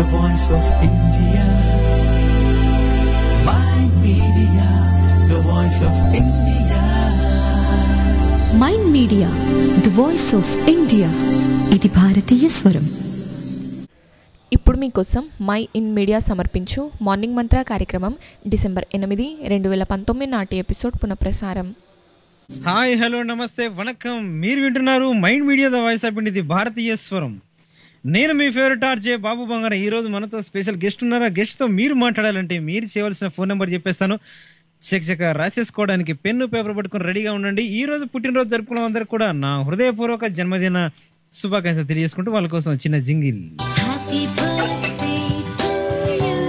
voice of India. My media, the voice of India. Mind media the voice of India ఇది భారతీయ స్వరం ఇప్పుడు మీకోసం మై ఇన్ మీడియా సమర్పించు మార్నింగ్ మంత్ర కార్యక్రమం డిసెంబర్ ఎనిమిది రెండు వేల పంతొమ్మిది నాటి ఎపిసోడ్ పునఃప్రసారం హాయ్ హలో నమస్తే వణకం మీరు వింటున్నారు mind media the voice of ఇది భారతీయ స్వరం నేను మీ ఫేవరెట్ ఆర్జే బాబు బంగారం ఈ రోజు మనతో స్పెషల్ గెస్ట్ ఉన్నారా గెస్ట్ తో మీరు మాట్లాడాలంటే మీరు చేయవలసిన ఫోన్ నెంబర్ చెప్పేస్తాను చెక్ చెక్ రాసేసుకోవడానికి పెన్ను పేపర్ పట్టుకొని రెడీగా ఉండండి ఈ రోజు పుట్టినరోజు జరుపుకున్న అందరూ కూడా నా హృదయపూర్వక జన్మదిన శుభాకాంక్షలు తెలియజేసుకుంటూ వాళ్ళ కోసం చిన్న jingle Happy birthday to you.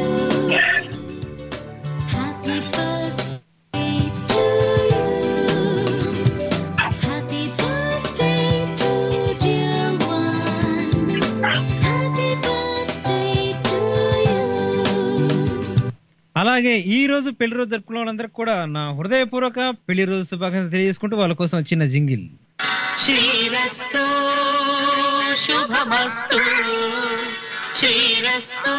Happy birthday to you. Happy birthday to dear one. Happy birthday to you. అలాగే ఈ రోజు పెళ్లి రోజు జరుపుకున్న వాళ్ళందరికీ కూడా నా హృదయపూర్వక పెళ్లి రోజు శుభాకాంక్షలు తెలియజేసుకుంటూ వాళ్ళ కోసం చిన్న జింగిల్ శ్రీరస్తు శుభమస్తు శ్రీరస్తు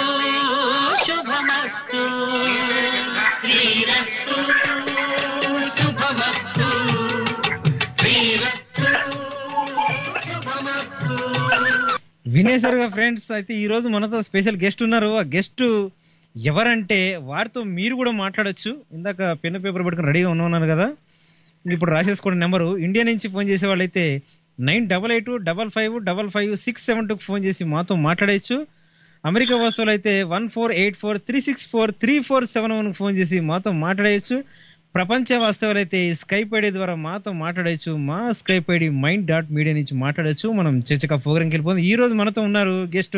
శుభమస్తు శ్రీరస్తు శుభమస్తు శ్రీరస్తు శుభమస్తు వినేశారుగా ఫ్రెండ్స్ అయితే ఈ రోజు మనతో స్పెషల్ గెస్ట్ ఉన్నారు ఆ గెస్ట్ ఎవరంటే వారితో మీరు కూడా మాట్లాడొచ్చు ఇందాక పెన్ పేపర్ పట్టుకుని రెడీగా ఉన్నాను కదా ఇప్పుడు రాసేసుకోండి నెంబరు ఇండియా నుంచి ఫోన్ చేసే వాళ్ళైతే nine double eight double five double five six seven two phone చేసి మాతో మాట్లాడచ్చు అమెరికా వస్తువులు అయితే one four eight four three six four three four seven one phone చేసి మాతో మాట్లాడచ్చు ప్రపంచ వాస్తవాలు అయితే స్కైప్ ఐడి ద్వారా మాతో మాట్లాడచ్చు మా Skype ID mind dot media నుంచి మాట్లాడచ్చు మనం చర్చక ప్రోగ్రామ్కి వెళ్ళిపోతుంది ఈ రోజు మనతో ఉన్నారు గెస్ట్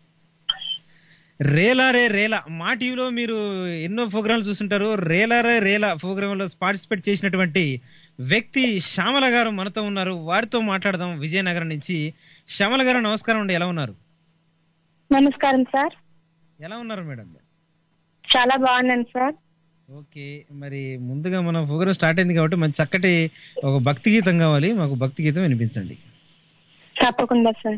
రేలారే రేలా మా టీవీలో మీరు ఎన్నో ప్రోగ్రాంలు చూస్తుంటారు రేలారే రేలా ప్రోగ్రామ్ లో పార్టిసిపేట్ చేసినటువంటి వ్యక్తి శ్యామల గారు మనతో ఉన్నారు వారితో మాట్లాడదాం విజయనగరం నుంచి శ్యామల గారు నమస్కారం అండి ఎలా ఉన్నారు నమస్కారం సార్ ఎలా ఉన్నారు మేడం చాలా బాగున్నాను సార్ ఓకే మరి ముందుగా మన ప్రోగ్రామ్ స్టార్ట్ అయింది కాబట్టి మంచి చక్కటి ఒక భక్తి గీతం కావాలి మాకు భక్తి గీతం వినిపించండి తప్పకుండా సార్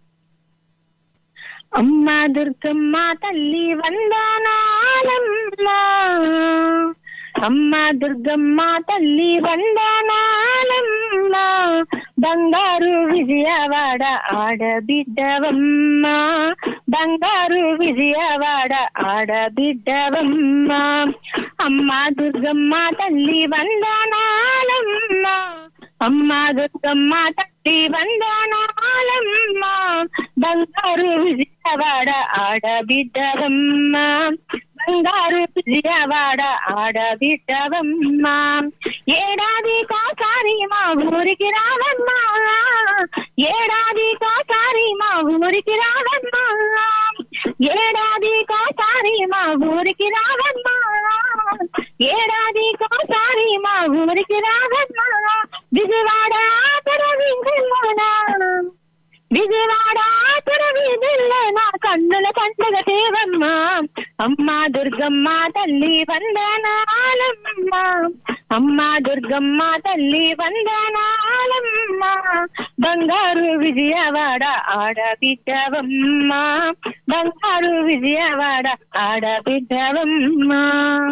అమ్మా దుర్గమ్మ తల్లి వందనాలమ్మా అమ్మా దుర్గమ్మ తల్లి వందనాలమ్మా బంగారు విజయవాడ ఆడబిడ్డవమ్మా బంగారు విజయవాడ ఆడబిడ్డవమ్మా అమ్మా దుర్గమ్మ తల్లి వందనాలమ్మా అమ్మా దుర్గమ్మ తల్లి వందనాలమ్మా బంగారు విజయవాడ ఆడబిడ్డవమ్మా బంగారు విజయవాడ ఆడబిడ్డవమ్మా ఏడాది కాసారి మా ఊరికి రావమ్మా ఏడాది కాసారి మా ఊరికి రావమ్మా ఏడాది కాసారి మా ఊరికి రావమ్మా ఏడాది కోసారి మా ఊరికి రావమ్మా విజయవాడ ఆతర వీధుల్లోనా విజయవాడ ఆతర వీధుల్లో నా కన్నుల పండుగ తేవమ్మా అమ్మా దుర్గమ్మ తల్లి వందనాలమ్మా అమ్మా దుర్గమ్మ తల్లి వందనాలమ్మా బంగారు విజయవాడ ఆడబిడ్డవమ్మా బంగారు విజయవాడ ఆడబిడ్డవమ్మా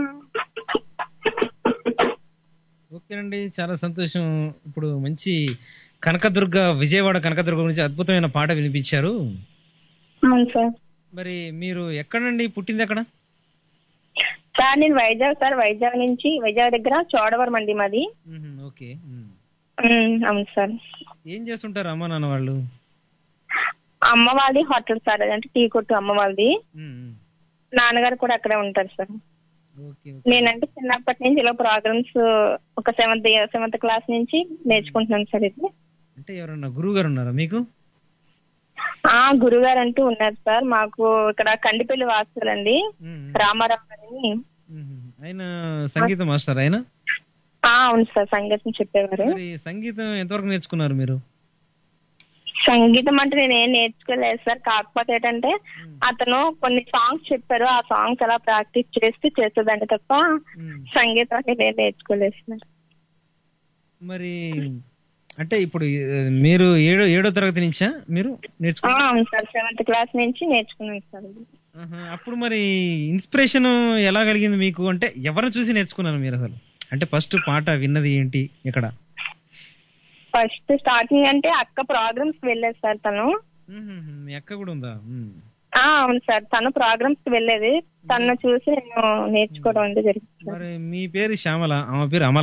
ఓకేనండి చాలా సంతోషం ఇప్పుడు మంచి కనకదుర్గ విజయవాడ కనకదుర్గ గురించి అద్భుతమైన పాట వినిపించారు అవును సార్ మరి మీరు ఎక్కడండి పుట్టింది ఎక్కడ సార్ నేను వైజాగ్ సార్ వైజాగ్ నుంచి వైజాగ్ దగ్గర చోడవరం అండి మాది మ్మ్, ఓకే మ్మ్. ఉమ్, అవును సార్ ఏం చేస్తుంటారు అమ్మా నాన్న వాళ్ళు అమ్మ వాళ్ళది హోటల్ సార్ అంటే టీ కొట్టు అమ్మ వాళ్ళది మ్మ్, మ్మ్. నాన్నగారు కూడా అక్కడే ఉంటారు సార్ ఓకే ఓకే. నేనంటే చిన్నప్పటి నుంచి ఇలా ప్రోగ్రామ్స్ ఒక సెవెంత్ సెవెంత్ క్లాస్ నుంచి నేర్చుకుంటున్నాను సార్ ఇది అంటే ఎవరన్నా గురువు గారు ఉన్నారా మీకు ఆ గురుగారు అంటూ ఉన్నారు సార్ మాకు ఇక్కడ కండిపల్లి వాస్తులండి మ్మ్, రామారావు గారిని మ్మ్. ఆయన సంగీతం మాస్టర్ ఆయన ఆ అవును సార్ సంగీతం చెప్పేవారు మరి సంగీతం ఎంతవరకు నేర్చుకున్నారు మీరు సంగీతం అంటే నేను ఏం నేర్చుకోలేదు సార్ కాకపోతే ఏంటంటే అతను కొన్ని సాంగ్స్ చెప్పారు ఆ సాంగ్స్ అలా ప్రాక్టీస్ చేస్తూ చేసేదండి తప్ప మ్మ్. సంగీతం అంటే నేను నేర్చుకోలేదు సార్ మరి అంటే ఇప్పుడు ఆ, మీరు ఏడో ఏడో తరగతి నుంచా మీరు ఆ, నేర్చుకో అవును సార్ సెవెంత్ క్లాస్ నుంచి నేర్చుకున్నాను సార్ ఇది. ఆహా, అప్పుడు మరి ఇన్స్పిరేషన్ ఎలా కలిగింది మీకు అంటే ఎవరిని చూసి నేర్చుకున్నారు మీరు అసలు అంటే ఫస్ట్ పాట విన్నది ఏంటి ఇక్కడ ఫస్ట్ స్టార్టింగ్ అంటే అక్క ప్రోగ్రామ్స్ వెళ్ళేది సార్ తను మీ అక్క కూడా ఉందా ఉమ్. ఆ అవును సార్ తను ప్రోగ్రామ్స్ కి వెళ్ళేది తను చూసి నేను నేర్చుకోవడం అంటే జరిగింది సార్. మరి మీ పేరు శ్యామల ఆమె పేరు అమల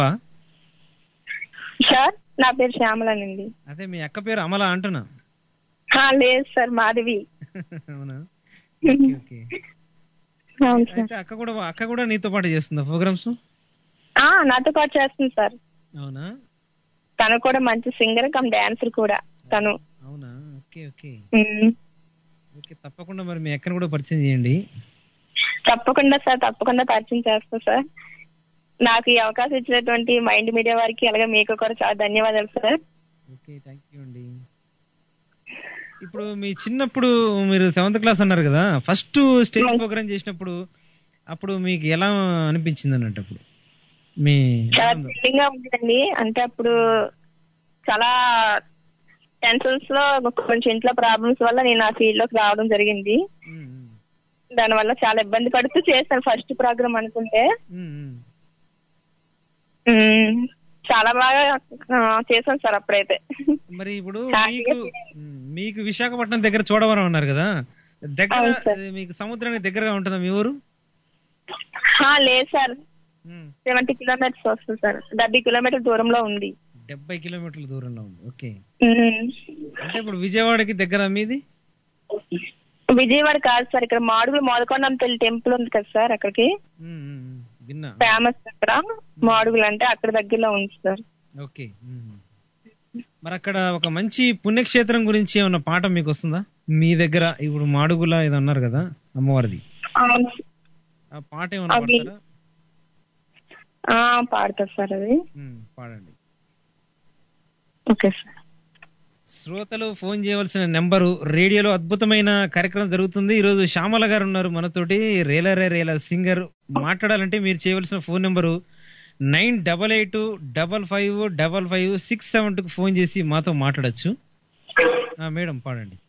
సార్ నా పేరు శ్యామలనండి అదే మీ అక్క పేరు అమల అంటున్నా ఆ, లేదు సార్ మాధవి అవునా ఓకే ఓకే అవును సార్ అయితే అక్క కూడా అక్క కూడా నీతో పాటు చేస్తుందా ప్రోగ్రామ్స్ ఆ నాతో పాటు చేస్తుంది సార్ అవునా తను కూడా మంచి సింగర్ కమ్ డాన్సర్ కూడా తను అవునా ఓకే ఓకే ఉమ్. ఓకే తప్పకుండా మరి మీ అక్కను కూడా పరిచయం చేయండి తప్పకుండా సార్ తప్పకుండా పరిచయం చేస్తా సార్ నాకు ఈ అవకాశం ఇచ్చినటువంటి మైండ్ మీడియా వారికి అలాగే మీకు కూడా చాలా ధన్యవాదాలు సార్ ఓకే థ్యాంక్ యూ అండి ఇప్పుడు మీ చిన్నప్పుడు మీరు సెవెంత్ క్లాస్ అన్నారు కదా ఫస్ట్ స్టేజ్ ప్రోగ్రామ్ చేసినప్పుడు అప్పుడు మీకు ఎలా అనిపించింది అన్నట్టు అప్పుడు మీ చాలా థ్రిల్లింగ్ గా ఉందండి అంటే అప్పుడు చాలా టెన్షన్స్ లో కొంచెం ఇంట్లో ప్రాబ్లమ్స్ వల్ల నేను ఆ ఫీల్డ్ లోకి రావడం జరిగింది దాని వల్ల చాలా ఇబ్బంది పడుతూ చేశాను ఫస్ట్ ప్రోగ్రామ్ అనుకుంటే ఉమ్, చాలా బాగా ఆ, చేశాను సార్ అప్పుడైతే మరి ఇప్పుడు హ్యాపీగా మీకు ఉమ్, మీకు విశాఖపట్నం దగ్గర చూడవరం అన్నారు కదా దగ్గర అది మీకు సముద్రానికి దగ్గరగా ఉంటుందా మీ ఊరు ఆ, లేదు సార్ సెవెంటీ కిలోమీటర్స్ వస్తుంది సార్ డెబ్బై కిలోమీటర్ దూరంలో ఉంది డెబ్బై కిలోమీటర్ల దూరంలో ఉంది ఓకే ఉమ్. అంటే ఇప్పుడు విజయవాడకి దగ్గర మీది విజయవాడ కాదు సార్ ఇక్కడ మాడుగులు మోదకొండం తల్లి టెంపుల్ ఉంది కదా సార్ అక్కడికి ఉమ్, ఉమ్, ఉమ్, విన్నా ఫేమస్ అక్కడ మాడుగులు అంటే అక్కడ దగ్గరలో ఉంది సార్ ఓకే ఉమ్. మరి అక్కడ ఒక మంచి పుణ్యక్షేత్రం గురించి ఏమన్నా పాట మీకు వస్తుందా మీ దగ్గర ఇప్పుడు మాడుగుల ఇది అన్నారు కదా అమ్మవారిది అవును. ఆ పాట ఏమన్నా అది- పాడతారా ఆ, పాడతారు సార్ అది ఉమ్, పాడండి ఓకే సార్ శ్రోతలు ఫోన్ చేయవలసిన నెంబరు రేడియోలో అద్భుతమైన కార్యక్రమం జరుగుతుంది ఈ రోజు శ్యామల గారు ఉన్నారు మనతోటి రేలరే రేల సింగర్ మాట్లాడాలంటే మీరు చేయవలసిన phone number nine double eight double five double five six seven two phone చేసి మాతో మాట్లాడొచ్చు ఆ, మేడం పాడండి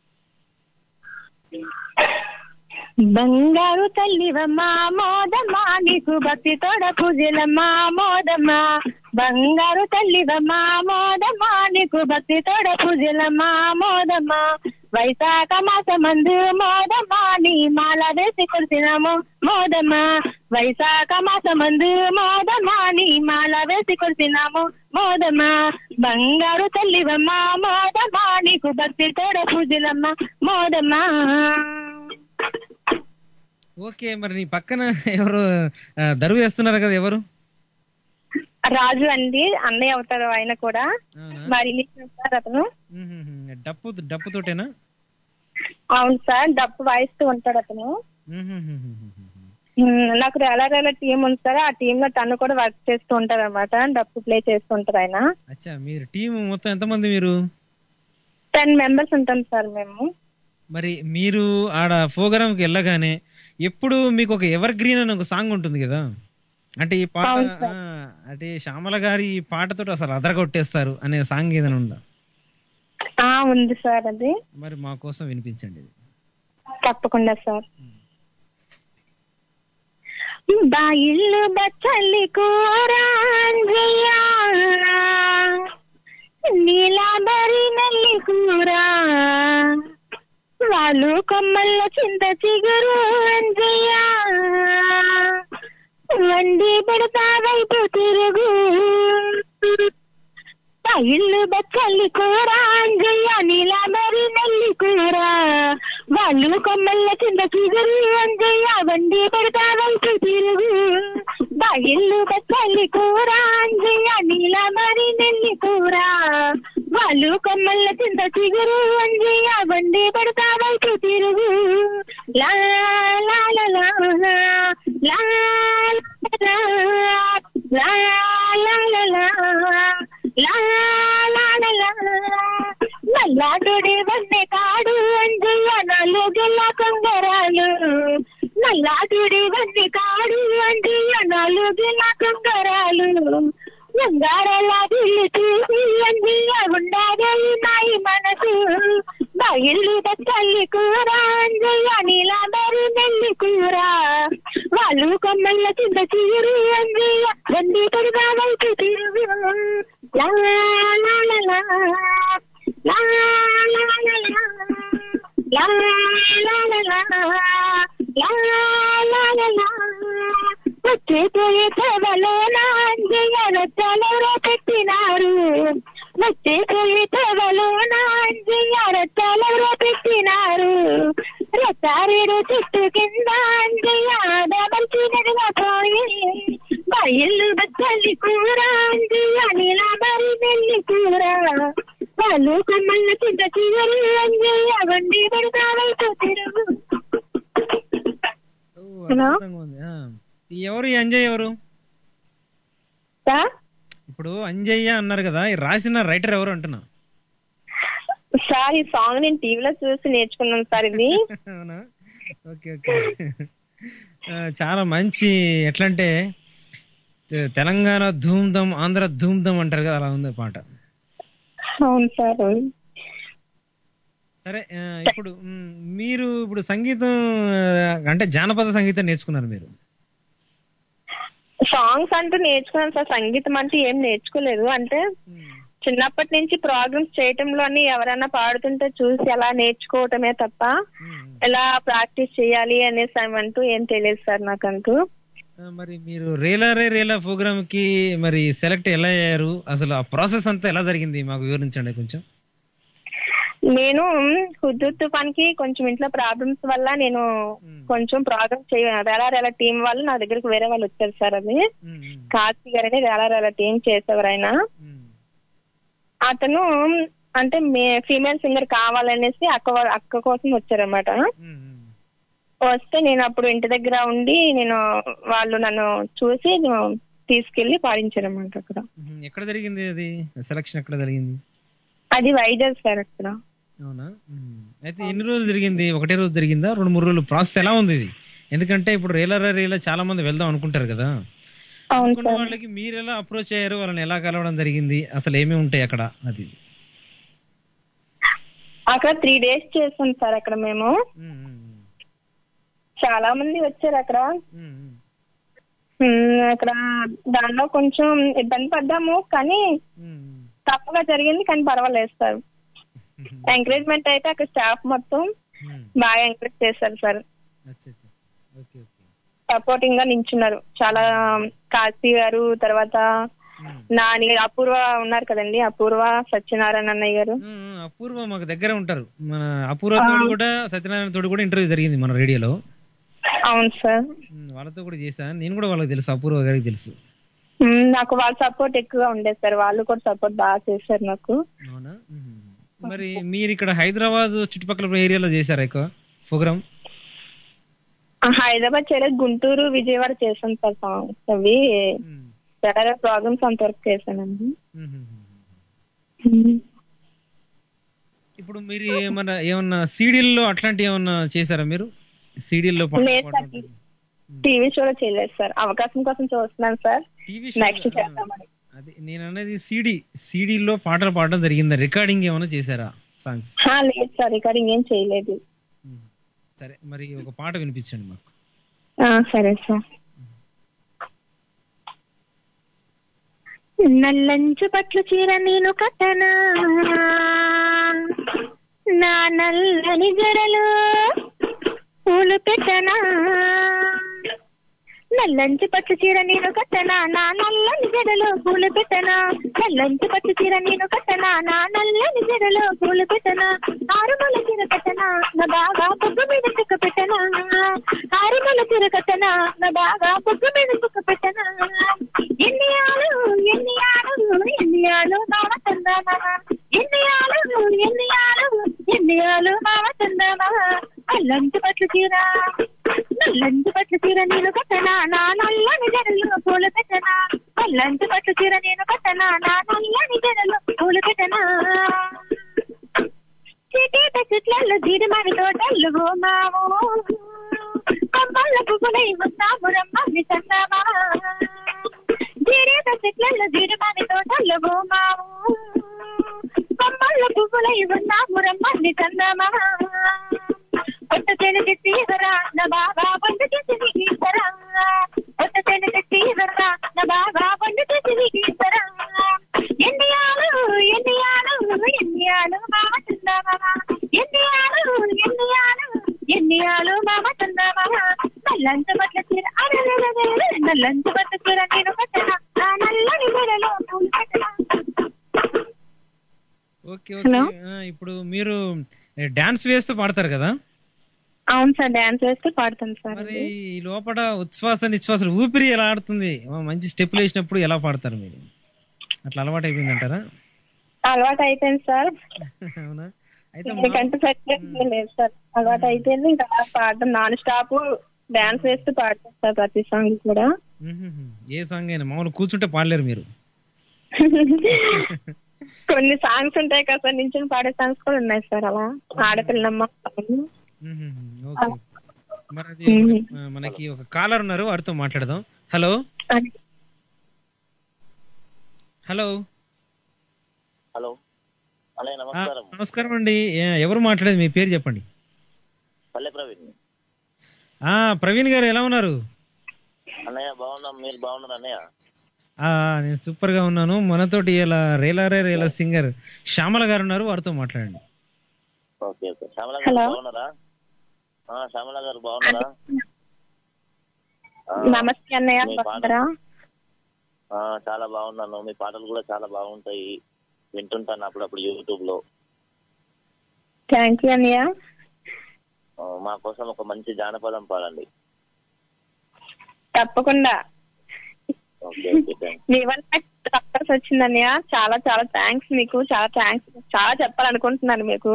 బంగారు తల్లివమ్మా మోదమ్మా నీకు భక్తి తోడ పూజలమ్మా మోదమ్మా బంగారు తల్లివమ్మా మోదమ్మా నీకు భక్తి తోడ పూజలమ్మా మోదమ్మా వైశాఖ మాసమందు మోదమ్మా నీ మాల వేసి కొలిసినాము మోదమ్మా వైశాఖ మాసమందు మోదమ్మా నీ మాల వేసి కొలిసినాము మోదమ్మా బంగారు తల్లివమ్మా మోదమ్మా నీకు భక్తి తోడ పూజలమ్మా మోదమ్మా ఓకే మరి నీ పక్కన ఎవరు ఆ, దరువు వేస్తున్నారు కదా ఎవరు రాజు అండి అన్నయ్య అవుతారు ఆయన కూడా మరి సార్ అతను మ్మ్. డప్పు డప్పుతోటేనా అవును సార్ డబ్బు వాయిస్తూ ఉంటాడు అతను ఉమ్, నాకు రేలా రేలా టీం ఉంది సార్ ఆ టీమ్ లో తను కూడా వర్క్ చేస్తూ ఉంటారు అనమాట డబ్బు ప్లే చేస్తూ ఉంటారు ఆయన అచ్చా మీరు టీం మొత్తం ఎంతమంది మీరు టెన్ మెంబర్స్ ఉంటాం సార్ మేము మరి మీరు ఆడ ప్రోగ్రామ్ కి వెళ్ళగానే ఎప్పుడు మీకు ఒక ఎవర్ గ్రీన్ అని ఒక సాంగ్ ఉంటుంది కదా అంటే ఈ పాట అవును సార్. ఆ, అంటే శ్యామల గారి ఈ పాటతో అసలు అదరగొట్టేస్తారు అనే సాంగ్ ఏదైనా ఉందా ఆ ఉంది సార్ అది మరి మా కోసం వినిపించండి ఇది. తప్పకుండా సార్ బాయిల్లు బచ్చలి కూర అంజయ్య నీలాంబరి నల్లి కూర వాళ్ళు కొమ్మల్లో చింత చిగురు అంజయ్య వండి పెడతా వైపు తిరుగు ఇల్లు బచ్చల్లి కూర అంజయ్య నీలాంబరి నల్లి కూర వాళ్ళు కొమ్మల్ల కింద చిగురు అంజయ్య వండి పెడతా వైపు తిరుగు ఇల్లు బచ్చల్లి కూర అంజయ్య నీలాంబరి నెల్లి కూర వాళ్ళు కొమ్మల్ల కింద చిగురు అంజయ్య వండి పెడతా వైపు తిరుగు లా లా లా లా లా లా లా లా లా లా లా నల్లాడుడి వన్నె కాడు అంజయ్య నాలుగెల్ల కొంగరాలు నల్లాడుడి వన్నె కాడు అంజయ్య నాలుగెల్ల కొంగరాలు బంగారాల బిల్లు చూసి అంజయ్య ఉన్న వాళ్ళు కొమ్మల్ల కింద చీరు అంజయ్య బండి పడుగా వైపు తిరుగు లా లా లా లా లా లా లా లా లా లా లా లా లా లా లా లా లా వచ్చే పోయే తవలో నా అంజయ్య రొట్టెలెవరో పెట్టినారు వచ్చే పోయే తవలో నా అంజయ్య రొట్టెలెవరో పెట్టినారు రొట్టారేడు చెట్టు కింద అంజయ్య మంచిగా పోయి మా ఇల్లు బచ్చల్లి కూర అంజయ్య నీలాబరి నెల్లి కూర వాళ్ళు కొమ్మల్ల కింద చీరు అంజయ్య వండి పెడతా వైపు తిరుగు ఓ, హలో? అద్భుతంగా ఉంది ఆ. ఈ ఎవరు ఈ అంజయ్ ఎవరు సార్ ఇప్పుడు అంజయ్య అన్నారు కదా ఈ రాసిన రైటర్ ఎవరు అంటున్నా సార్ ఈ సాంగ్ నేను టీవీలో చూసి నేర్చుకున్నాను సార్ ఇది అవునా ఓకే ఓకే ఆ, చాలా మంచి ఎట్లా అంటే తె- తెలంగాణ ధూమ్ధమ్ ఆంధ్ర ధూమ్ధమ్ అంటారు కదా అలా ఉంది పాట అవును సార్ సరే ఆ, ఇప్పుడు మ్, మీరు ఇప్పుడు సంగీతం ఆ, అంటే జానపద సంగీతం నేర్చుకున్నారు మీరు సాంగ్స్ అంటూ నేర్చుకున్నాను సార్ సంగీతం అంటే ఏం నేర్చుకోలేదు అంటే చిన్నప్పటి నుంచి ప్రోగ్రామ్స్ చేయటంలోని ఎవరైనా పాడుతుంటే చూసి అలా నేర్చుకోవటమే తప్ప ఎలా ప్రాక్టీస్ చేయాలి అనేసి అంటూ ఏం తెలియదు సార్ నాకంటూ ఆ, మరి మీరు రేలా రే రేలా ప్రోగ్రామ్ కి మరి సెలెక్ట్ ఎలా అయ్యారు అసలు ఆ ప్రాసెస్ అంతా ఎలా జరిగింది మాకు వివరించండి కొంచెం నేను హుద్దు తుఫాన్కి కొంచెం ఇంట్లో ప్రాబ్లమ్స్ వల్ల నేను కొంచెం ప్రోగ్రామ్ చేయ వేలారేలా టీం వాళ్ళు నా దగ్గరికి వేరే వాళ్ళు వచ్చారు సార్ అది కార్తీ గారని వేలారేలా టీం చేసేవారు ఆయన అతను అంటే ఫీమేల్ సింగర్ కావాలనేసి అక్క వా- అక్క కోసం వచ్చారనమాట వస్తే నేను అప్పుడు ఇంటి దగ్గర ఉండి నేను వాళ్ళు నన్ను చూసి తీసుకెళ్లి పాడించారనమాట అక్కడ మ్మ్. ఎక్కడ జరిగింది అది సెలక్షన్ ఎక్కడ జరిగింది అది వైజాగ్ సార్ అక్కడ అవునా మ్మ్. అయితే ఎన్ని రోజులు జరిగింది ఒకటే రోజు జరిగిందా రెండు మూడు రోజులు ప్రాసెస్ ఎలా ఉంది ఇది ఎందుకంటే ఇప్పుడు రేలర్ రేలా చాలా మంది వెళ్దాం అనుకుంటారు కదా అవును అనుకున్న సార్ వాళ్ళకి మీరు ఎలా అప్రోచ్ అయ్యారు వాళ్ళని ఎలా కలవడం జరిగింది అసలు ఏమేమి ఉంటాయి అక్కడ అది అక్కడ త్రీ డేస్ చేసాం సార్ అక్కడ మేము మ్మ్, మ్మ్, చాలా మంది వచ్చారు అక్కడ మ్మ్, మ్మ్. ఉమ్, అక్కడ దానిలో కొంచెం ఇబ్బంది పడ్డాము కానీ మ్మ్, మ్మ్. తప్పుగా జరిగింది కానీ పర్వాలేదు సార్ ఎంకరేజ్మెంట్ అయితే అక్కడ స్టాఫ్ మొత్తం మ్మ్. బాగా ఎంకరేజ్ చేశారు సార్ అచ్చా అచ్చా అచ్చా. ఓకే ఓకే సపోర్టింగ్ గా నించున్నారు చాలా కాశీ గారు తర్వాత మ్మ్. నాని అపూర్వ ఉన్నారు కదండి అపూర్వ సత్యనారాయణ అన్నయ్య గారు మ్మ్, మ్మ్. అపూర్వ మాకు దగ్గర ఉంటారు మన అపూర్వ తోడు కూడా సత్యనారాయణ తోడు కూడా ఇంటర్వ్యూ జరిగింది మన రేడియోలో అవును సార్ మ్మ్, వాళ్ళతో కూడా చేశా నేను కూడా వాళ్ళకి తెలుసు అపూర్వ గారికి తెలుసు ఉమ్, నాకు వాళ్ళ సపోర్ట్ ఎక్కువగా ఉండేది సార్ వాళ్ళు కూడా సపోర్ట్ బాగా చేశారు నాకు అవునా మ్మ్. మరి మీరు ఇక్కడ హైదరాబాద్ చుట్టుపక్కల ఏరియాలో చేశారా ఎక్కువ ప్రోగ్రామ్ ఆ, హైదరాబాద్ చేయలేదు గుంటూరు విజయవాడ చేశాను సార్ సాంగ్స్ అవి చాలా ప్రోగ్రామ్స్ అంతవరకు చేశానండి ఉమ్. ఇప్పుడు మీరు ఏమన్నా ఏమన్నా సీడీల్లో అట్లాంటి ఏమన్నా చేశారా మీరు సీడీల్లో లేదు సార్ టీవీ షోలో చేయలేదు సార్ అవకాశం కోసం చూస్తున్నాను సార్ టీవీ నెక్స్ట్ చేద్దామని అది నేను అనేది సీడీ సీడీలో పాటలు పాడడం జరిగిందా రికార్డింగ్ ఏమైనా చేశారా సాంగ్స్ ఆ, లేదు సార్ రికార్డింగ్ ఏం చేయలేదు సరే మరి ఒక పాట వినిపించండి మాకు ఆ, సరే సార్ నల్లంచు పట్లు చీర నేను కట్టనా నా నల్లని జడలు పూలు పెట్టనా నల్లంచి పట్టు చీర నేను కట్టనా నా నల్లని జడలో పూలు పెట్టనా నల్లంచి పట్టు చీర నేను కట్టనా నా నల్లని జడలో పూలు పెట్టనా ఆరుమల చీర కట్టనా నా బాగా బొగ్గు మీద చుక్క పెట్టనా ఆరుమల చీర కట్టనా నా బాగా బొగ్గు మీద చుక్క పెట్టనా ఎన్ని ఆలు ఎన్ని ఆలు ఎన్ని ఆలు మామ తందానా ఎన్ని ఆలు ఎన్ని ఆలు ఎన్ని ఆలు మామ తందానా నల్లంచి పట్టు చీర నల్లంటి పట్టు చీర నేను కట్టనా నా నల్లని జడలు పూలు పెట్టనా నల్లంటి పట్టు చీర నేను కట్టనా నా నల్లని జడలు పూలు పెట్టనా చీటీట చెట్లలో జీడిమాడి తోటలు గోమాము కొమ్మల పువ్వులై వస్తాము రమ్మని చందామా జీడేట చెట్లలో జీడిమాడి తోటలు గోమాము కొమ్మల పువ్వులై ఉన్నాము రమ్మని చందామా పొట్ట చెలికి తీవరా నా బాబా పొట్ట చెలికి తీవరా నల్లంచు బతుకుర నేను కట్టనా నా నల్లని మెడలో పూలు కట్టనా ఓకే Hello? ఓకే ఆ, ఇప్పుడు మీరు డాన్స్ వేస్తూ పాడతారు కదా అవును సార్ డాన్స్ వేస్తే పాడతాను సార్ మరి ఈ లోపల ఉచ్ఛ్వాస నిశ్వాసలు ఊపిరి ఎలా ఆడుతుంది ఆ, మంచి స్టెప్పులు వేసినప్పుడు ఎలా పాడతారు మీరు అట్లా అలవాటు అయిపోయింది అంటారా అలవాటు అయిపోయింది సార్ అవునా అయితే మా- ఎందుకంటే సరిగ్గా లేదు సార్ అలవాటు అయిపోయింది ఇంకా పాడడం నాన్ స్టాప్ డాన్స్ వేస్తూ పాడతాను సార్ ప్రతి సాంగ్ కూడా మ్మ్. ఏ సాంగ్ అయినా మామూలు కూర్చుంటే పాడలేరు మీరు కొన్ని సాంగ్స్ ఉంటాయి కదా సార్ నించుని పాడే సాంగ్స్ కూడా ఉన్నాయి సార్ అలా ఆడపిల్లమ్మ మ్మ్. ఓకే మరి అది ఆ, మనకి ఒక కాలర్ ఉన్నారు వారితో మాట్లాడదాం హలో హలో హలో అన్నయ్య ఆ, నమస్కారం నమస్కారం అండి ఏ- ఎవరు మాట్లాడేది మీ పేరు చెప్పండి పల్లె ప్రవీణ్ ఆ ప్రవీణ్ గారు ఎలా ఉన్నారు అన్నయ్య బాగున్నాం మీరు బాగున్నారు అన్నయ్య ఆ నేను సూపర్ గా ఉన్నాను మనతోటి ఇలా రేలారే రేలా సింగర్ శ్యామల గారు ఉన్నారు వారితో మాట్లాడండి ఓకే ఓకే శ్యామల గారు హలో. బాగున్నారా ఆ, శ్యామల గారు బాగున్నారా ఆ, నమస్తే అన్నయ్య మీ బాగున్నారా ఆ, చాలా బాగున్నాను మీ పాటలు కూడా చాలా బాగుంటాయి వింటుంటాను అప్పుడప్పుడు యూట్యూబ్ లో థ్యాంక్ యూ అన్నయ్య ఆ, మా కోసం ఒక మంచి జానపదం పాడండి తప్పకుండా ఓకే ఓకే థ్యాంక్ మీ వల్ల నాకు తప్పల్సి వచ్చింది అన్నయ్య చాలా చాలా థ్యాంక్స్ మీకు చాలా థ్యాంక్స్ చాలా చెప్పాలనుకుంటున్నాను మీకు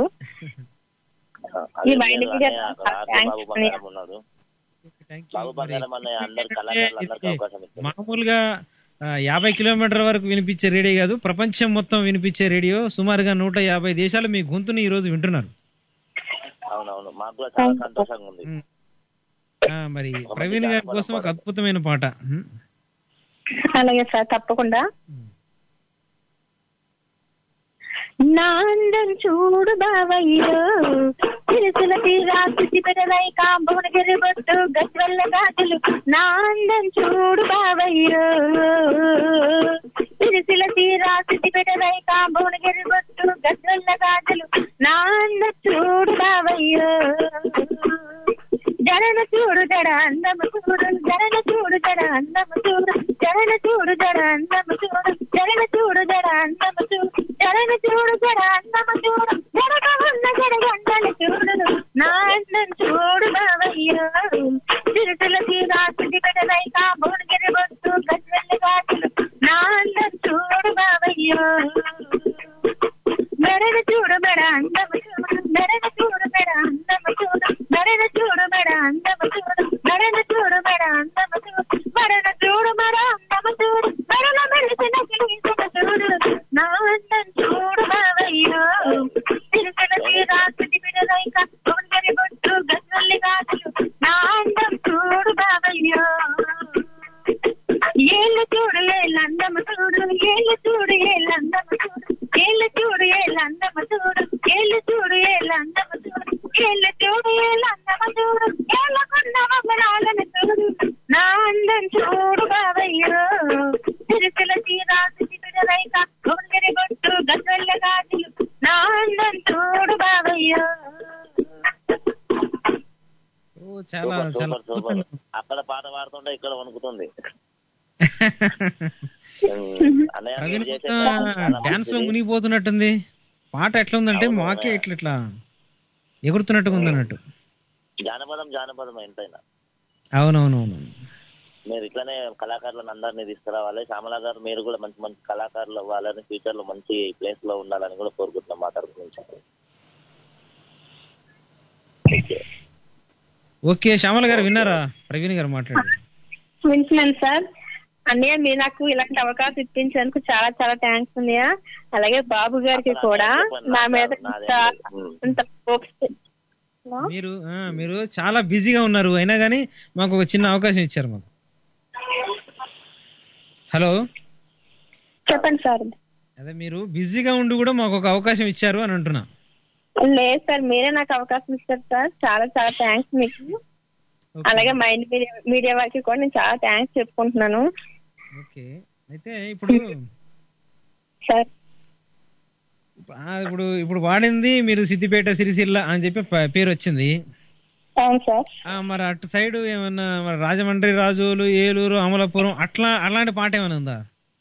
ఈ మైండ్ మీడియా అక్కడ ఆర్కే థ్యాంక్స్ బాబు అన్నయ్య బంగారం ఉన్నారు Thank you. బాబు బంగారం అన్నయ్య అందరు ఎందుకంటే కళాకారులు అందరికీ ఇది అవకాశం ఇస్తారు మామూలుగా ఆ, యాభై కిలోమీటర్ వరకు వినిపించే రేడియో కాదు ప్రపంచం మొత్తం వినిపించే రేడియో సుమారుగా నూట యాభై దేశాలు మీ గొంతుని ఈ రోజు వింటున్నారు అవునవును మాకు కూడా చాలా సంతోషంగా ఉంది ఉమ్. ఆ, మరి ప్రవీణ్ గారి కోసం ఒక అద్భుతమైన పాట ఉమ్. అలాగే సార్ తప్పకుండా నా అందం చూడు బావయ్యో తిరుసుల తీరా స్థితి పెరదై కాంబోన గెరబొట్టు గజ్వల్ల గాజులు నా అందం చూడు బావయ్యో తిరుసుల తీరా స్థితి పెరదై కాంబోన గెరబొట్టు గజ్వల్ల గాజులు నా అందం చూడు బావయ్యో జనన చూడు జడ అందము చూడు జనన చూడు జడ అందము చూడు జనన చూడు జడ అందము చూడు జనన చూడు జడ అందము చూడు జనన చూడు జడ అందము చూడు జనక ఉన్న జడ గంటలు చూడు నా అందం చూడు బావయ్యో చిరుతుల తీరాసుడి పెడదై కాబోడిగిరి బొట్టు గజ్వెల్లి గాజులు నా అందం చూడు బావయ్యో మెడను చూడు మెడ అందము చూడు మెడను చూడు మెడ అందము చూడు మెడను చూడు మెడ అందము చూడు మెడను చూడు మెడ అందము చూడు మెడను చూడు మెడ అందము చూడు మెడల మెడిసిన కిలీసిన చూడు నా అందం చూడు బావయ్యో తిరుకల తీరాసుడి బిడలైక కొందరి బొట్టు గజ్వల్లి గాజులు నా అందం చూడు బావయ్యో ఏళ్ళు చూడు ఏళ్ళు అందము చూడు ఏళ్ళు చూడు ఏళ్ళు అందము చూడు ఏళ్ళు చూడు ఏళ్ళు అందము చూడు ఏళ్ళు చూడు ఏళ్ళు అందము చూడు ఏళ్ళు చూడు ఏళ్ళు అందము చూడు ఏళ్ళకున్న మమ్మరాలను చూడు నా అందం చూడు బావయ్యో తిరుకుల తీరాసు తిరుగలైక కొందరి బొట్టు గజల్ల గాజులు నా అందం చూడు బావయ్యో ఓ చాలా సూపర్, చాలా సూపర్, సూపర్. అద్భుతంగా అక్కడ పాట పాడుతుంటే ఇక్కడ వణుకుతుంది అన్నయ్య ప్రవీణ్ మీరు చేసే మొత్తం పని చాలా డాన్స్ లో మంచిది. మునిగిపోతున్నట్టుంది పాట ఎట్లా ఉందంటే అవును, మాకే అవును. ఇట్లా ఇట్లా ఎగురుతున్నట్టుగా ఉందన్నట్టు జానపదం జానపదం ఎంతైనా అవునవునవును మీరు ఇట్లానే కళాకారులను అందరినీ తీసుకురావాలి శ్యామల గారు మీరు కూడా మంచి మంచి కళాకారులు అవ్వాలని ఫ్యూచర్ లో మంచి ప్లేస్ లో ఉండాలని కూడా కోరుకుంటున్నాం మా తరపు నుంచి ఓకే శ్యామల గారు విన్నారా ప్రవీణ్ గారు మాట్లాడారు వింటున్నాను సార్ అన్నయ్య మీరు నాకు ఇలాంటి అవకాశం ఇప్పించేందుకు చాలా చాలా థ్యాంక్స్ అన్నయ్య అలాగే బాబు గారికి కూడా నా మీద ఇంత ఇంత hopes- మీరు ఆ, మీరు చాలా బిజీగా ఉన్నారు అయినా కానీ మాకు ఒక చిన్న అవకాశం ఇచ్చారు మాకు హలో చెప్పండి సార్ అదే మీరు బిజీగా ఉండి కూడా మాకు ఒక అవకాశం ఇచ్చారు అని అంటున్నా లేదు సార్ మీరే నాకు అవకాశం ఇస్తారు సార్ చాలా చాలా థ్యాంక్స్ మీకు ఓకే. అలాగే మైండ్ మీడియా మీడియా వారికి కూడా నేను చాలా థ్యాంక్స్ చెప్పుకుంటున్నాను ఓకే అయితే ఇప్పుడు సార్ ఆ, ఇప్పుడు ఇప్పుడు వాడింది మీరు సిద్దిపేట సిరిసిల్ల అని చెప్పి ప- పేరు వచ్చింది అవును సార్ ఆ, మరి అటు సైడ్ ఏమన్నా మరి రాజమండ్రి రాజోలు ఏలూరు అమలాపురం అట్లా అలాంటి పాట ఏమైనా ఉందా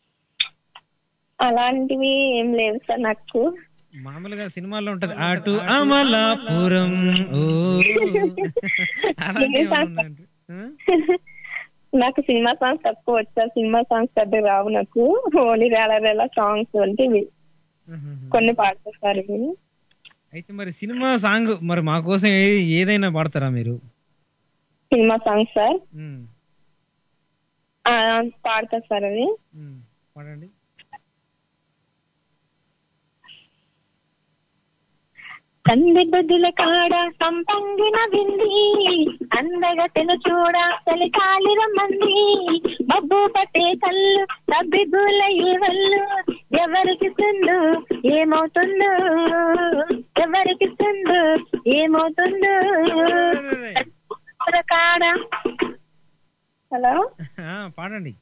అలాంటివి ఏం లేవు సార్ నాకు మామూలుగా సినిమాల్లో ఉంటది అటు అమలాపురం ఓ అలాంటి ఏమైనా ఉన్నాయండి? ఆ? నాకు సినిమా సాంగ్స్ తక్కువ వచ్చారు సినిమా సాంగ్స్ పెద్దగా రావు నాకు ఓన్లీ రేలా రేలా సాంగ్స్ అంటే ఇవి కొన్ని పాడతారు సార్ ఇవి అయితే మరి సినిమా సాంగ్ మరి మా కోసం ఏ- ఏదైనా పాడతారా మీరు సినిమా సాంగ్స్ సార్ ఉమ్, ఆ, పాడతారు సార్ అవి ఉమ్, పాడండి కంది బుద్ధుల కాడ సంపంగిన వింది అందగ తెను చూడ చలికాలి రమ్మంది మబ్బు పట్టే కళ్ళు తబ్బిగుల ఈ వల్లు ఎవరికి తుందు ఏమవుతుందో ఎవరికి తుందు ఏమవుతుందో బుద్ధుల కాడ హలో ఆ, పాడండి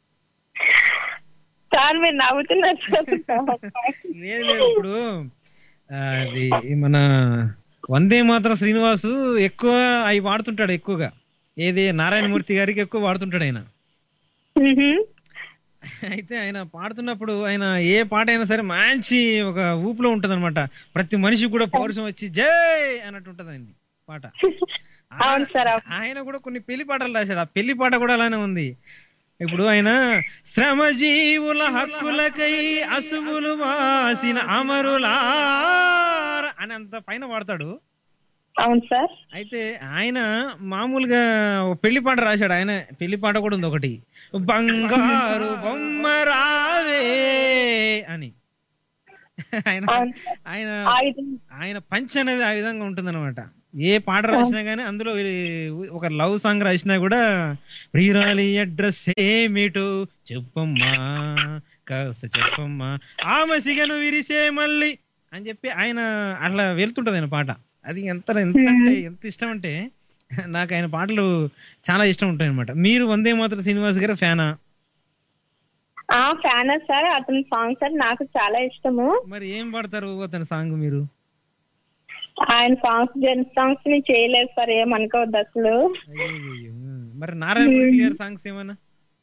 సార్ మీరు నవ్వుతున్నారు సార్. లేదు లేదు ఇప్పుడు ఆ, అది మన వందే మాత్రం శ్రీనివాసు ఎక్కువ అవి వాడుతుంటాడు ఎక్కువగా ఏది నారాయణమూర్తి గారికి ఎక్కువ వాడుతుంటాడు ఆయన మ్హూ. అయితే ఆయన పాడుతున్నప్పుడు ఆయన ఏ పాట అయినా సరే మంచి ఒక ఊపులో ఉంటది ప్రతి మనిషి కూడా పౌరుషం వచ్చి జై అన్నట్టు ఉంటది ఆయన పాట అవును సార్ అవును. ఆయన కూడా కొన్ని పెళ్లి పాటలు రాశాడు ఆ పెళ్లి పాట కూడా అలానే ఉంది ఇప్పుడు ఆయన శ్రమజీవుల హక్కులకై అసువులు వాసిన అమరులార అని అంత పైన వాడతాడు అవును సార్ అయితే ఆయన మామూలుగా ఒక పెళ్లి పాట రాశాడు ఆయన పెళ్లి పాట కూడా ఉంది ఒకటి బంగారు బొమ్మ రావే అని ఆయన అవును. ఆయన ఆ విధంగా ఆయన పంచ్ అనేది ఆ విధంగా ఉంటుందన్నమాట ఏ పాట రాసినా గానీ అందులో ఈ- ఒక లవ్ సాంగ్ రాసినా కూడా ప్రియురాలి అడ్రస్ ఏమిటో చెప్పమ్మా కాస్త చెప్పమ్మా ఆమె సిగను విరిసే మళ్ళీ అని చెప్పి ఆయన అట్లా వెళ్తుంటది ఆయన పాట అది ఎంత ఎంత అంటే ఎంత ఇష్టం అంటే నాకు ఆయన పాటలు చాలా ఇష్టం ఉంటాయి అనమాట మీరు వందే మాత్రం శ్రీనివాస్ గారు ఫ్యానా ఆ ఫ్యాన్ సార్ అతని సాంగ్స్ అంటే నాకు చాలా ఇష్టము మరి ఏం పాడతారు అతని సాంగ్ మీరు ఆయన సాంగ్స్ జెంట్స్ సాంగ్స్ ని చేయలేదు సార్ ఏమనుకోవద్దు అసలు అయ్యయ్యయ్యో. మరి నారాయణమూర్తి గారి సాంగ్స్ ఏమన్నా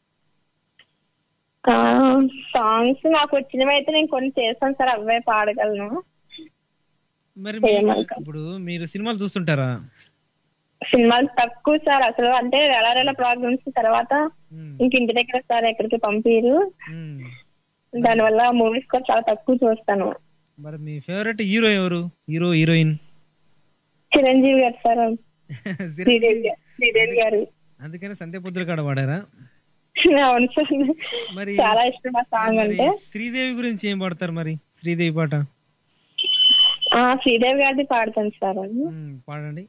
సాంగ్స్ నాకు వచ్చినవి అయితే నేను కొన్ని చేస్తాను సార్ అవే పాడగలను మరి మీకు ఏమనుకో. ఇప్పుడు మీరు సినిమాలు చూస్తుంటారా సినిమాలు తక్కువ సార్ అసలు అంటే ఎలా ఎలా ప్రోగ్రామ్స్ తర్వాత ఉమ్, ఇంక ఇంటి దగ్గర సార్ ఎక్కడికి పంపిరు ఉమ్. దానివల్ల మూవీస్ కూడా చాలా తక్కువ చూస్తాను మరి మీ ఫేవరెట్ హీరో ఎవరు hero heroine Chiranjeevi garu sir Sridevi గారు శ్రీదేవి గారు అందుకని సంధ్యపుత్రుల కాడ పాడారా అవును సార్ మరి చాలా ఇష్టం ఆ సాంగ్ మరి అంటే శ్రీదేవి గురించి ఏం పాడతారు మరి శ్రీదేవి పాట ఆ శ్రీదేవి గారిది పాడతాను సార్ అది ఉమ్, పాడండి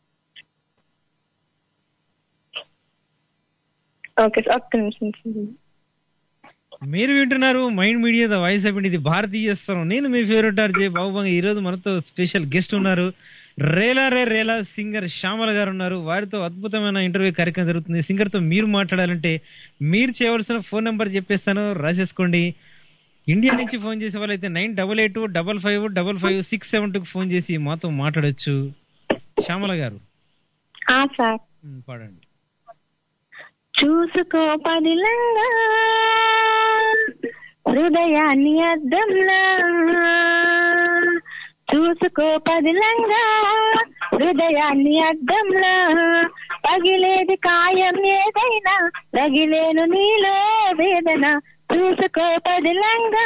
ఓకే సార్ ఒక్క నిమిషం సార్. మీరు వింటున్నారు mind media the voice of ఇది భారతీయ స్వరం నేను మీ ఫేవరెట్ ఆర్జే బాబుబంగ ఈ రోజు మనతో స్పెషల్ గెస్ట్ ఉన్నారు రేలా రే రేలా సింగర్ శ్యామల గారు ఉన్నారు వారితో అద్భుతమైన ఇంటర్వ్యూ కార్యక్రమం జరుగుతుంది సింగర్ తో మీరు మాట్లాడాలంటే మీరు చేయవలసిన ఫోన్ నెంబర్ చెప్పేస్తాను రాసేసుకోండి ఇండియా నుంచి ఫోన్ చేసే వాళ్ళైతే nine double eight double five double five six seven two phone చేసి మాతో మాట్లాడొచ్చు శ్యామల గారు ఆ సార్ ఉమ్, పాడండి చూసుకో పదిలంగా హృదయాన్ని అద్దంలా చూసుకో పదిలంగా హృదయాన్ని అద్దంలా పగిలేది కాయం ఏదైనా రగిలేను నీలో వేదన చూసుకో పదిలంగా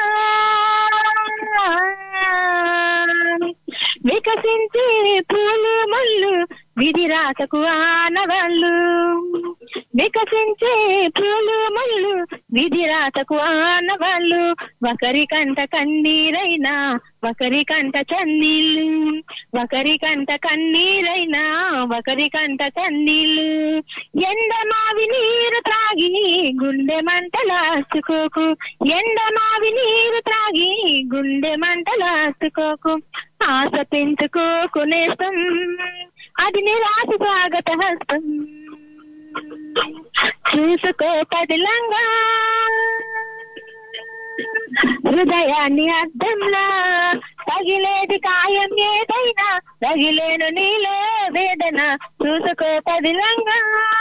వికసించి పూలు ముళ్ళు విధి రాతకు ఆనవాళ్ళు వికసించే పూలు ముళ్ళు విధి రాతకు ఆనవాళ్ళు ఒకరి కంట కన్నీరైనా ఒకరి కంట చన్నీళ్ళు ఒకరి కంట కన్నీరైనా ఒకరి కంట చన్నీళ్ళు ఎండమావి నీరు త్రాగి గుండె మంటలాసుకోకు ఎండమావి నీరు త్రాగి గుండె మంటలాసుకోకు ఆశ పెంచుకోకు నేస్తం అది నిరాశ స్వాగత హస్తం చూసుకో పదిలంగా హృదయాన్ని అద్దంలా తగిలేది కాయం ఏదైనా తగిలేను నీలో ఆవేదన చూసుకో పదిలంగా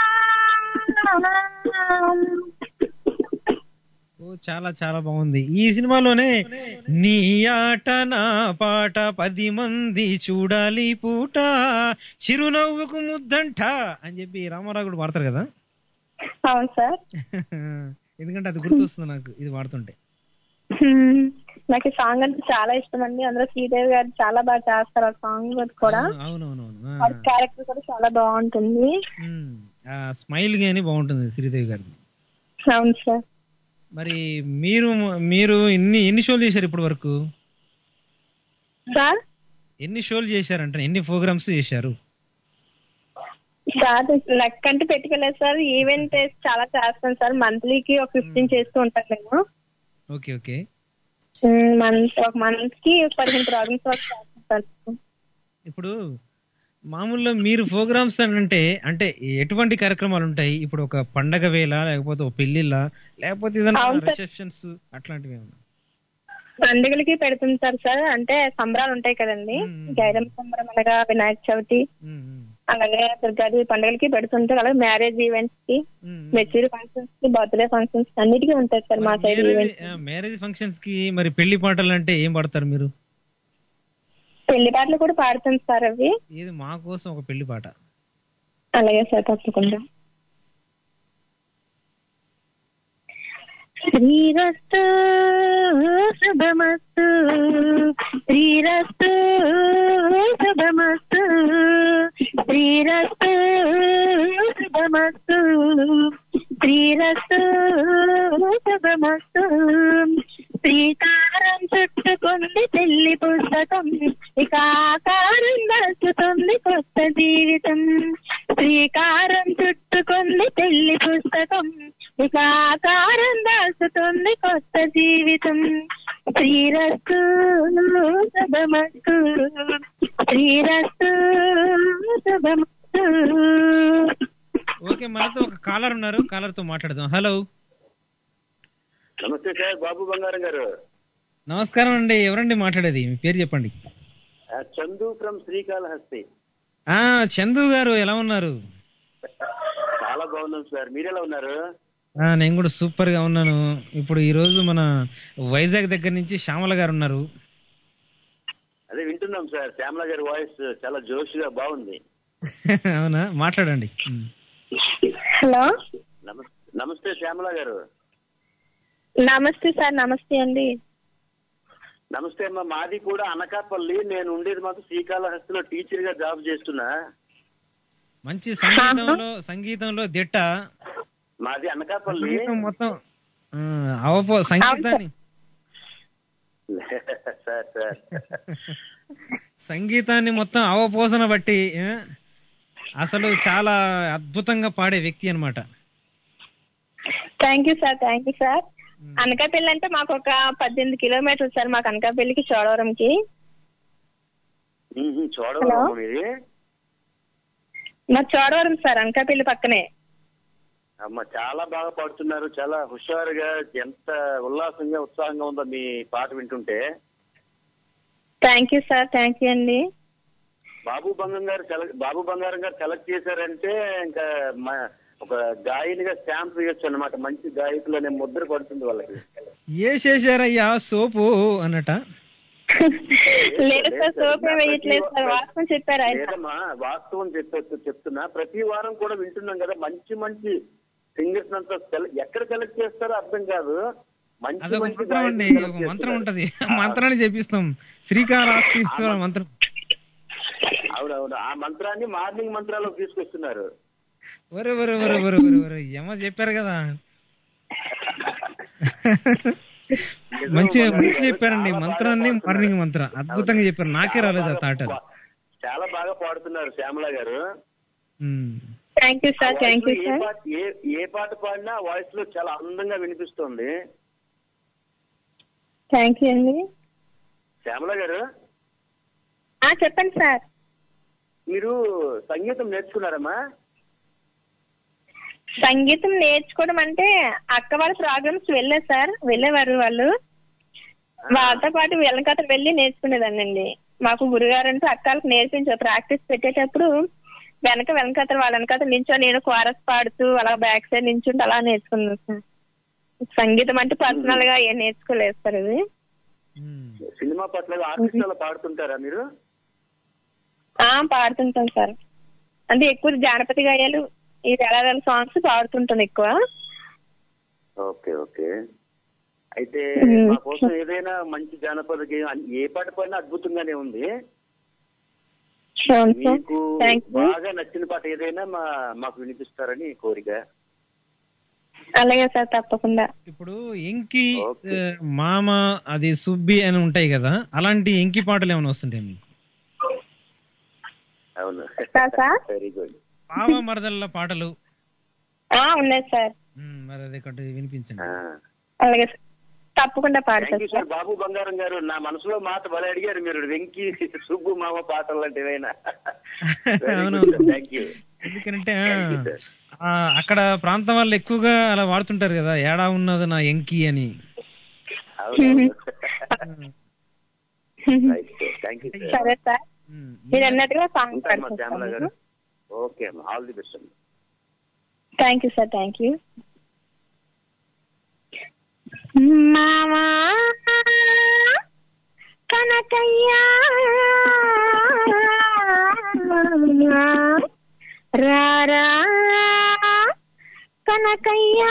ఓ చాలా చాలా బాగుంది ఈ సినిమాలోనే నీ ఆట నా పాట పది మంది చూడాలి పూట చిరునవ్వుకు ముద్దంట అని చెప్పి రామారావు కూడా వాడతారు కదా అవును సార్ ఎందుకంటే అది గుర్తొస్తుంది నాకు ఇది వాడుతుంటే హ్మ్. నాకు ఈ సాంగ్ అంటే చాలా ఇష్టం అండి అందులో శ్రీదేవి గారు చాలా బాగా చేస్తారు ఆ సాంగ్ కూడా అవునవునవును వాళ్ళ క్యారెక్టర్ కూడా చాలా బాగుంటుంది ఆ స్మైల్ గాని బాగుంటుంది శ్రీదేవి గారిది అవును సార్ మరి మీరు మీరు ఎన్ని ఎన్ని షోలు చేశారు ఇప్పటి వరకు సార్ ఎన్ని షోలు చేశారంటే ఎన్ని ప్రోగ్రామ్స్ చేశారు సార్ లెక్క అంటే పెట్టుకోలేదు సార్ ఈవెంట్ చాలా చేస్తాను సార్ మంత్లీకి ఒక ఫిఫ్టీన్ చేస్తూ ఉంటాను నేను ఓకే ఓకే మంత్ ఒక మంత్ కి ఒక పదిహేను ప్రోగ్రామ్స్ వరకు చేస్తాను సార్ ఇప్పుడు మామూలుగా మీరు ప్రోగ్రామ్స్ అని అంటే అంటే ఎటువంటి కార్యక్రమాలు ఉంటాయి ఇప్పుడు ఒక పండగ వేళ లేకపోతే ఒక పెళ్లిళ్ళ లేకపోతే ఏదైనా అవును సార్. రిసెప్షన్స్ అట్లాంటివి ఏమన్నా పండుగలకి పెడుతుంటారు సార్ అంటే సంబరాలు ఉంటాయి కదండి గైరమ్మ సంబరం అనగా వినాయక చవితి అలాగే దుర్గాదేవి పండుగలకి పెడుతుంటారు అలాగే మ్యారేజ్ ఈవెంట్స్ కి మెచ్యూరి ఫంక్షన్స్ కి బర్త్డే ఫంక్షన్స్ అన్నిటికీ ఉంటాయి సార్ మా సైడ్ ఈవెంట్స్ మ్యారేజ్ ఫంక్షన్స్ కి మరి పెళ్లి పాటలు అంటే ఏం పాడతారు మీరు పెళ్లి పాటలు కూడా పాడుతాం సార్ అవి ఇది మా కోసం ఒక పెళ్లి పాట అలాగే సార్ తప్పకుండా శ్రీరస్తు శుభమస్తు శ్రీరస్తు శుభమస్తు శ్రీరస్తు శుభమస్తు శ్రీరస్తు శుభమస్తు శ్రీకారం చుట్టుకుంది పెళ్లి పుస్తకం ఇక ఆకారం దర్శుతుంది కొత్త జీవితం శ్రీకారం చుట్టుకుంది పెళ్లి పుస్తకం ఇక ఆకారం దాచుతుంది కొత్త జీవితం శ్రీరస్తు శుభమస్తు శ్రీరస్తు శుభమస్తు ఓకే మనతో ఒక కాలర్ ఉన్నారు కాలర్ తో మాట్లాడదాం హలో నమస్తే సార్ బాబు బంగారం గారు నమస్కారం అండి ఎవరండి మాట్లాడేది మీ పేరు చెప్పండి ఆ, చందు ఫ్రమ్ శ్రీకాళహస్తి ఆ చందు గారు ఎలా ఉన్నారు చాలా బాగున్నాం సార్ మీరు ఎలా ఉన్నారు ఆ నేను కూడా సూపర్ గా ఉన్నాను ఇప్పుడు ఈ రోజు మన వైజాగ్ దగ్గర నుంచి శ్యామల గారు ఉన్నారు అదే వింటున్నాం సార్ శ్యామల గారి వాయిస్ చాలా జోష్గా బాగుంది అవునా మాట్లాడండి ఉమ్. హలో నమస్- నమస్తే శ్యామల గారు నమస్తే సార్ నమస్తే అండి నమస్తే అమ్మా మాది కూడా అనకాపల్లి నేను ఉండేది మాత్రం శ్రీకాళహస్తిలో టీచర్ గా జాబ్ చేస్తున్నా మంచి సంగీతంలో సంగీతంలో దిట్ట మాది అనకాపల్లి సంగీతం మొత్తం ఆ, అవపో సంగీతాన్ని సార్ సార్ సంగీతాన్ని మొత్తం అవపోసన బట్టి ఆ, అసలు చాలా అద్భుతంగా పాడే వ్యక్తి అన్నమాట thank you sir thank you sir Anakapalli అంటే మాకు ఒక పద్దెనిమిది కిలోమీటర్లు సార్ మాకు అనకాపల్లికి చోడవరంకి మ్మ్, చూడవరం హలో? మీది మా చోడవరం సార్ అనకాపల్లి పక్కనే అమ్మ చాలా బాగా పాడుతున్నారు చాలా హుషారుగా ఎంత ఉల్లాసంగా ఉత్సాహంగా ఉందో మీ పాట వింటుంటే thank you sir thank you అండి బాబు బంగారం గారు సెలెక్ట్ బాబు బంగారం గారు సెలెక్ట్ చేశారంటే ఇంకా మ- ఒక గాయనిగా స్టాంప్ వేయొచ్చు అన్నమాట మంచి గాయకులు అనే ముద్ర పడుతుంది వాళ్ళకి ఏ చేశారయ్యా సోపు అన్నట లేదు సార్ సోప్ ఏం వేయట్లేదు సార్ వాస్తవం చెప్పారు ఆయన లేదమ్మా వాస్తవం చెప్పే చెప్తున్నా ప్రతి వారం కూడా వింటున్నాం కదా మంచి మంచి సింగర్స్ అంతా సెల- ఎక్కడ సెలెక్ట్ చేస్తారో అర్థం కాదు మంచి అదొక మంచి మంత్రం అండి గాయకులు ఒక select మంత్రం చేస్తున్నారు. ఉంటది ఆ మంత్రాన్ని చెప్పిస్తాం శ్రీకాళహస్తీశ్వర మంత్రం అవునవును ఆ మంత్రాన్ని మార్నింగ్ మంత్రాలు తీసుకొస్తున్నారు ఒరే ఒరే ఒరే ఒరే ఒరే ఒరే ఏమో చెప్పారు కదా మంచిగా మంచి చెప్పారండి మంత్రాన్ని మార్నింగ్ మంత్రం అద్భుతంగా చెప్పారు నాకే రాలేదు ఆ తాట చాలా బాగా పాడుతున్నారు Shyamala garu thank you sir thank you ఏ సార్ పాట ఏ ఏ పాట పాడినా వాయిస్ లో చాలా అందంగా వినిపిస్తుంది థ్యాంక్ యూ అండి శ్యామల గారు ఆ, చెప్పండి సార్ మీరు సంగీతం నేర్చుకున్నారమ్మా సంగీతం నేర్చుకోవడం అంటే అక్క వాళ్ళ ప్రోగ్రామ్స్ వెళ్ళే సార్ వెళ్ళేవారు వాళ్ళు వాళ్ళతో పాటు వెనకత వెళ్ళి నేర్చుకునేదాన్నండి మాకు గురుగారు అంటూ అక్కలకు నేర్పించారు ప్రాక్టీస్ పెట్టేటప్పుడు వెనక వెనకతలు వాళ్ళ వెనకతలు నించో నేను కోరస్ పాడుతూ అలా బ్యాక్ సైడ్ నించుంటే అలా నేర్చుకున్నాను సార్ సంగీతం అంటే పర్సనల్ గా ఏం నేర్చుకోలేదు సార్ ఇది సినిమా పట్ల ఆర్కెస్ట్రాలో పాడుతుంటారా మీరు ఆ పాడుతుంటాం సార్ అంటే ఎక్కువ జానపద గాయాలు ఈ వేళ సాంగ్స్ పాడుతుంటాను ఎక్కువ ఓకే ఓకే అయితే మ్మ్. మా కోసం ఏదైనా మంచి జానపద గేయం అన్- ఏ పాట పైన అద్భుతంగానే ఉంది అవును సార్ మీకు థ్యాంక్ యూ బాగా నచ్చిన పాట ఏదైనా మా మాకు వినిపిస్తారని కోరిక అలాగే సార్ తప్పకుండా ఇప్పుడు ఎంకి ఆ, మామ అది సుబ్బి అని ఉంటాయి కదా అలాంటి ఎంకి పాటలు ఏమైనా వస్తుంటాయి మీకు అవును సార్ సార్ వెరీ గుడ్ పావ మరదళ్ళ పాటలు ఆ, ఉన్నాయి సార్ ఉమ్, మరి అది ఒకటి వినిపించండి అలాగే సార్ తప్పకుండా థ్యాంక్ పాడతాను యూ సార్ బాబు బంగారం గారు నా మనసులో మాట బల అడిగారు మీరు వెంకి సుబ్బు మామ పాటలు లాంటి ఏమైనా అవునవును. థ్యాంక్ యూ ఎందుకంటే ఆ, ఆ, అక్కడ ప్రాంతం వాళ్ళు ఎక్కువగా అలా వాడుతుంటారు కదా ఏడా ఉన్నది నా ఎంకి అని థ్యాంక్ యూ సరే సార్ మీరు అన్నట్టుగా సాంగ్ ఉంటాను మా శ్యామల గారు పాడుకుంటాను ఓకే అమ్మా ఆల్ ది బెస్ట్ అమ్మా thank you sir thank you మామా కనకయ్యా రారా కనకయ్యా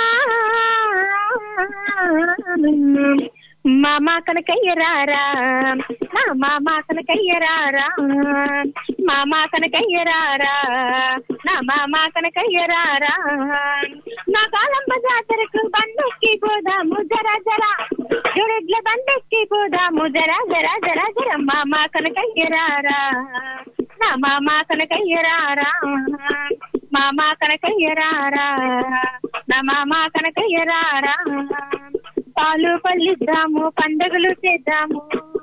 మామా కనకయ్య రారా నా మామా కనకయ్య రారా మామా కనకయ్య రారా నా మామా కనకయ్య రారా నా కాలంబ జాతరకు బండెక్కి పోదాము జరా జరా జుడిడ్ల బండెక్కి పోదాము జరా జరా జరా జర మామా కనకయ్య రారా నా మామా కనకయ్య రారా మామా కనకయ్య రారా నా మామా కనకయ్య రారా పాలు పల్లిద్దాము పండుగలు చేద్దాము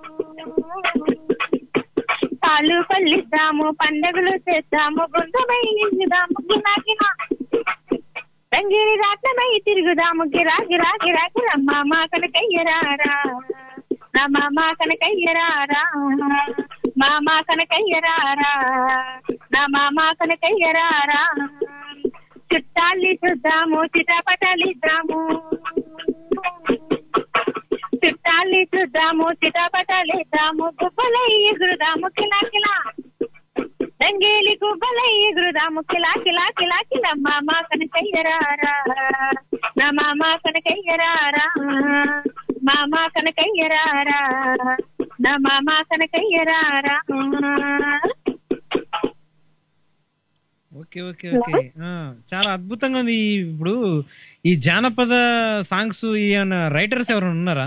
పాలు పల్లిద్దాము పండుగలు చేద్దాము బృందమై నిండుదాము గినాగినా రంగిరి రాట్నమై తిరుగుదాము గిరా గిరా గిరా గిరా మామా కనకయ్యరారా నా మామా కనకయ్యరారా మామా కనకయ్యరారా నా మామా కనకయ్యరారా చుట్టాలి చూద్దాము చిటపటలిద్దాము చుట్టాలి చూద్దాము చిటపటలిద్దాము గుబ్బలై ఎగురుదాము కిలా కిలా రంగేలి గుబ్బలై ఎగురుదాము కిలా కిలా కిలా కిలా మామా కనకయ్యరారా నా మామా కనకయ్యరారా మామా కనకయ్యరారా నా మామా కనకయ్యరారా ఓకే ఓకే ఓకే ఆ, చాలా అద్భుతంగా ఉంది ఈ- ఇప్పుడు ఈ జానపద సాంగ్స్ ఈ రైటర్స్ ఎవరైనా ఉన్నారా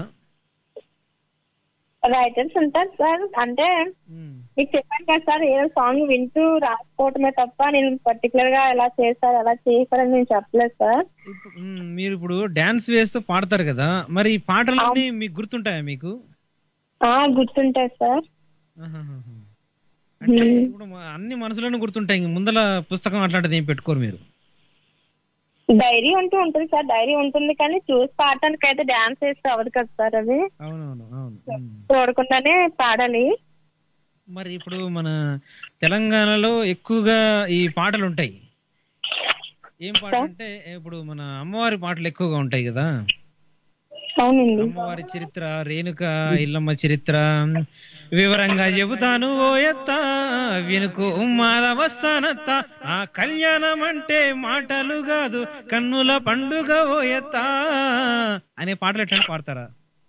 రైటర్స్ ఉంటారు సార్ అంటే మీకు చెప్పాను కదా సార్ ఏదో సాంగ్ వింటూ రాసుకోవటమే తప్ప నేను పర్టికులర్ గా ఎలా చేశారు అలా చేశారని నేను చెప్పలేదు సార్ ఉమ్, మీరు ఇప్పుడు డాన్స్ వేస్తూ పాడతారు కదా మరి ఈ పాటలన్నీ మీకు గుర్తుంటాయా మీకు ఆ గుర్తుంటాయి సార్ ఆహాహాహా. అంటే ఇప్పుడు మ- అన్ని మనసులోనే గుర్తుంటాయి ఇంక ముందల పుస్తకం అట్లాంటిది ఏం పెట్టుకోరు మీరు డైరీ అంటూ ఉంటుంది సార్ డైరీ ఉంటుంది కానీ చూసి పాడటానికి అయితే డాన్స్ వేస్తే అవ్వదు కదా సార్ అది అవునవును అవును ఉమ్. చూడకుండానే పాడాలి మరి ఇప్పుడు మన తెలంగాణలో ఎక్కువగా ఈ పాటలు ఉంటాయి ఏం పాట అంటే ఇప్పుడు మన అమ్మవారి పాటలు ఎక్కువగా ఉంటాయి కదా అవునండి అమ్మవారి చరిత్ర రేణుక ఇల్లమ్మ చరిత్ర వివరంగా చెబుతాను ఓయత్త వినుకు మాధవస్థానత్త ఆ కళ్యాణం అంటే మాటలు కాదు కన్నుల పండుగ ఓయత్త అనే పాటలు ఎట్లా పాడతారా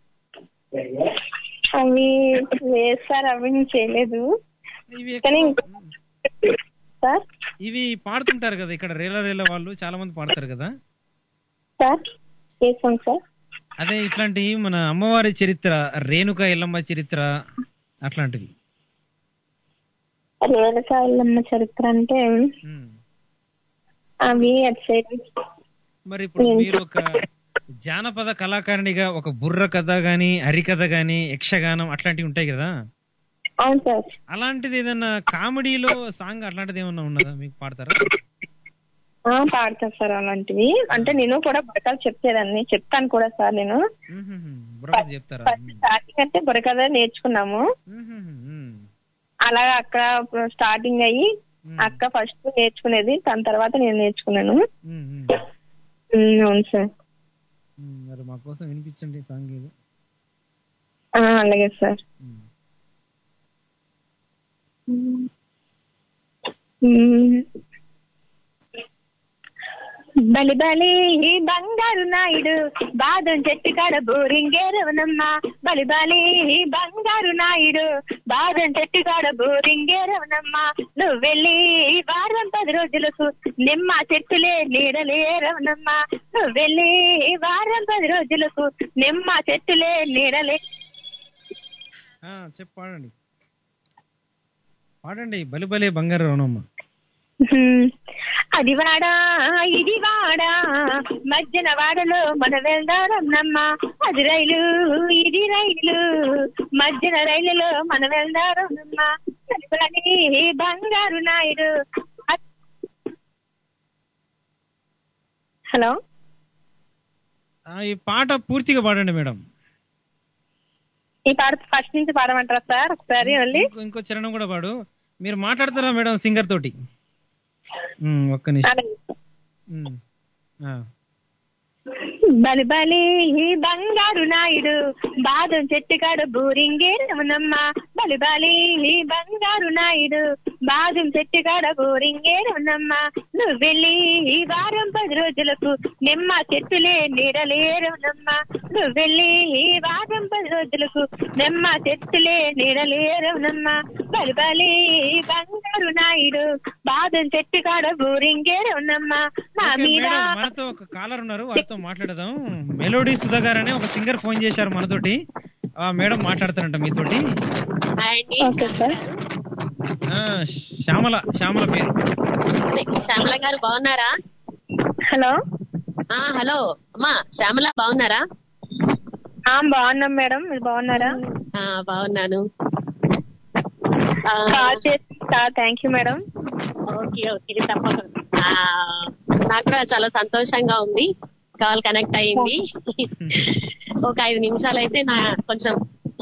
అవి వేస్తారు అవి నేను చేయలేదు ఇవి కానీ ఎక్కువ- సార్ ఇవి పాడుతుంటారు కదా ఇక్కడ రేల రేల వాళ్ళు చాలా మంది పాడతారు కదా సార్ చేసాం సార్ అదే ఇట్లాంటి మన అమ్మవారి చరిత్ర రేణుక ఎల్లమ్మ చరిత్ర అట్లాంటివి రేలకాయలమ్మ చరిత్ర అంటే అవి అటు సైడ్ మరి ఇప్పుడు మీరు ఒక జానపద కళాకారిణిగా ఒక బుర్ర కథ గాని హరికథ గాని యక్షగానం అట్లాంటివి ఉంటాయి కదా అవును సార్ అలాంటిది ఏదన్నా కామెడీలో సాంగ్ అట్లాంటిది ఏమన్నా ఉన్నదా మీకు పాడతారా ఆ, పాడతాను సార్ అలాంటివి అంటే నేను కూడా బుర్రకథ చెప్పేదాన్ని చెప్తాను కూడా సార్ నేను బుర్రకథ చెప్తారా స్టార్టింగ్ అంటే బుర్రకథ నేర్చుకున్నాము అలా అక్కడ స్టార్టింగ్ అయ్యి అక్క ఫస్ట్ నేర్చుకునేది తన తర్వాత నేను నేర్చుకున్నాను ఉమ్, ఉమ్. ఉమ్, అవును సార్ ఉమ్, మరి మా కోసం వినిపించండి సాంగ్ ఇది ఆ, అలాగే సార్ ఉమ్. ఉమ్. బలి బలి ఈ బంగారు నాయుడు బాదం చెట్టు కాడ బోరింగేరవనమ్మ బలి బలి ఈ బంగారు నాయుడు బాదం చెట్టు కాడ బోరింగేరవనమ్మ నువ్వు వెళ్ళి ఈ వారం పది రోజులకు నిమ్మ చెట్టులే నీడలేరవనమ్మ నువ్వు వెళ్ళి ఈ వారం పది రోజులకు నిమ్మ చెట్టులే నీడలే ఆ, చెప్పు పాడండి పాడండి బలి బలి బంగారు రవణమ్మ హ్మ్. అది వాడా ఇది వాడా మధ్యన వాడలో మన వెళ్దారన్నమ్మ అది రైలు ఇది రైలు మధ్యన రైలులో మన వెళ్దారన్నమ్మ అది బంగారు నాయుడు హలో ఆ, ఈ పాట పూర్తిగా పాడండి మేడం ఈ పాట ఫస్ట్ నుంచి పాడమంటారా సార్ ఒకసారి మళ్ళీ ఇంకో ఇంకో చరణం కూడా పాడు మీరు మాట్లాడతారా మేడం సింగర్ తోటి ఉమ్, ఒక్క నిమిషం అలాగే. ఉమ్, ఆ. బలి బలి ఈ బంగారు నాయుడు బాదం చెట్టు కాడ బూరింగే రమణమ్మ బలి బలి ఈ బంగారు నాయుడు బాదం చెట్టు కాడ బూరింగే రమణమ్మ నువ్వు వెళ్ళి ఈ వారం పది రోజులకు నిమ్మ చెట్టులే నీడలే రమణమ్మ నువ్వు వెళ్ళి ఈ వారం పది రోజులకు నిమ్మ చెట్టులే నీడలే రమణమ్మ బలి బలి ఈ బంగారు నాయుడు బాదం చెట్టు కాడ బూరింగే రమణమ్మ నా ఓకే, మీద మేడం మనతో ఒక కాలర్ ఉన్నారు వారితో మాట్లాడదాం మెలోడీ సుధా గారు అనే ఒక సింగర్ ఫోన్ చేశారు మనతోటి ఆ మేడం మాట్లాడతారంట మీతోటి ఓకే సార్ ఆ, శ్యామల శ్యామల పేరు శ్యామల గారు బాగున్నారా హలో ఆ హలో అమ్మా శ్యామల బాగున్నారా ఆ బాగున్నాం మేడం మీరు బాగున్నారా ఆ బాగున్నాను ఆ, కాల్ చేసి thank you madam okay okay తప్పకుండా ఆ, నాకు కూడా చాలా సంతోషంగా ఉంది కాల్ కనెక్ట్ అయింది ఒక ఐదు నిమిషాలు అయితే నా కొంచెం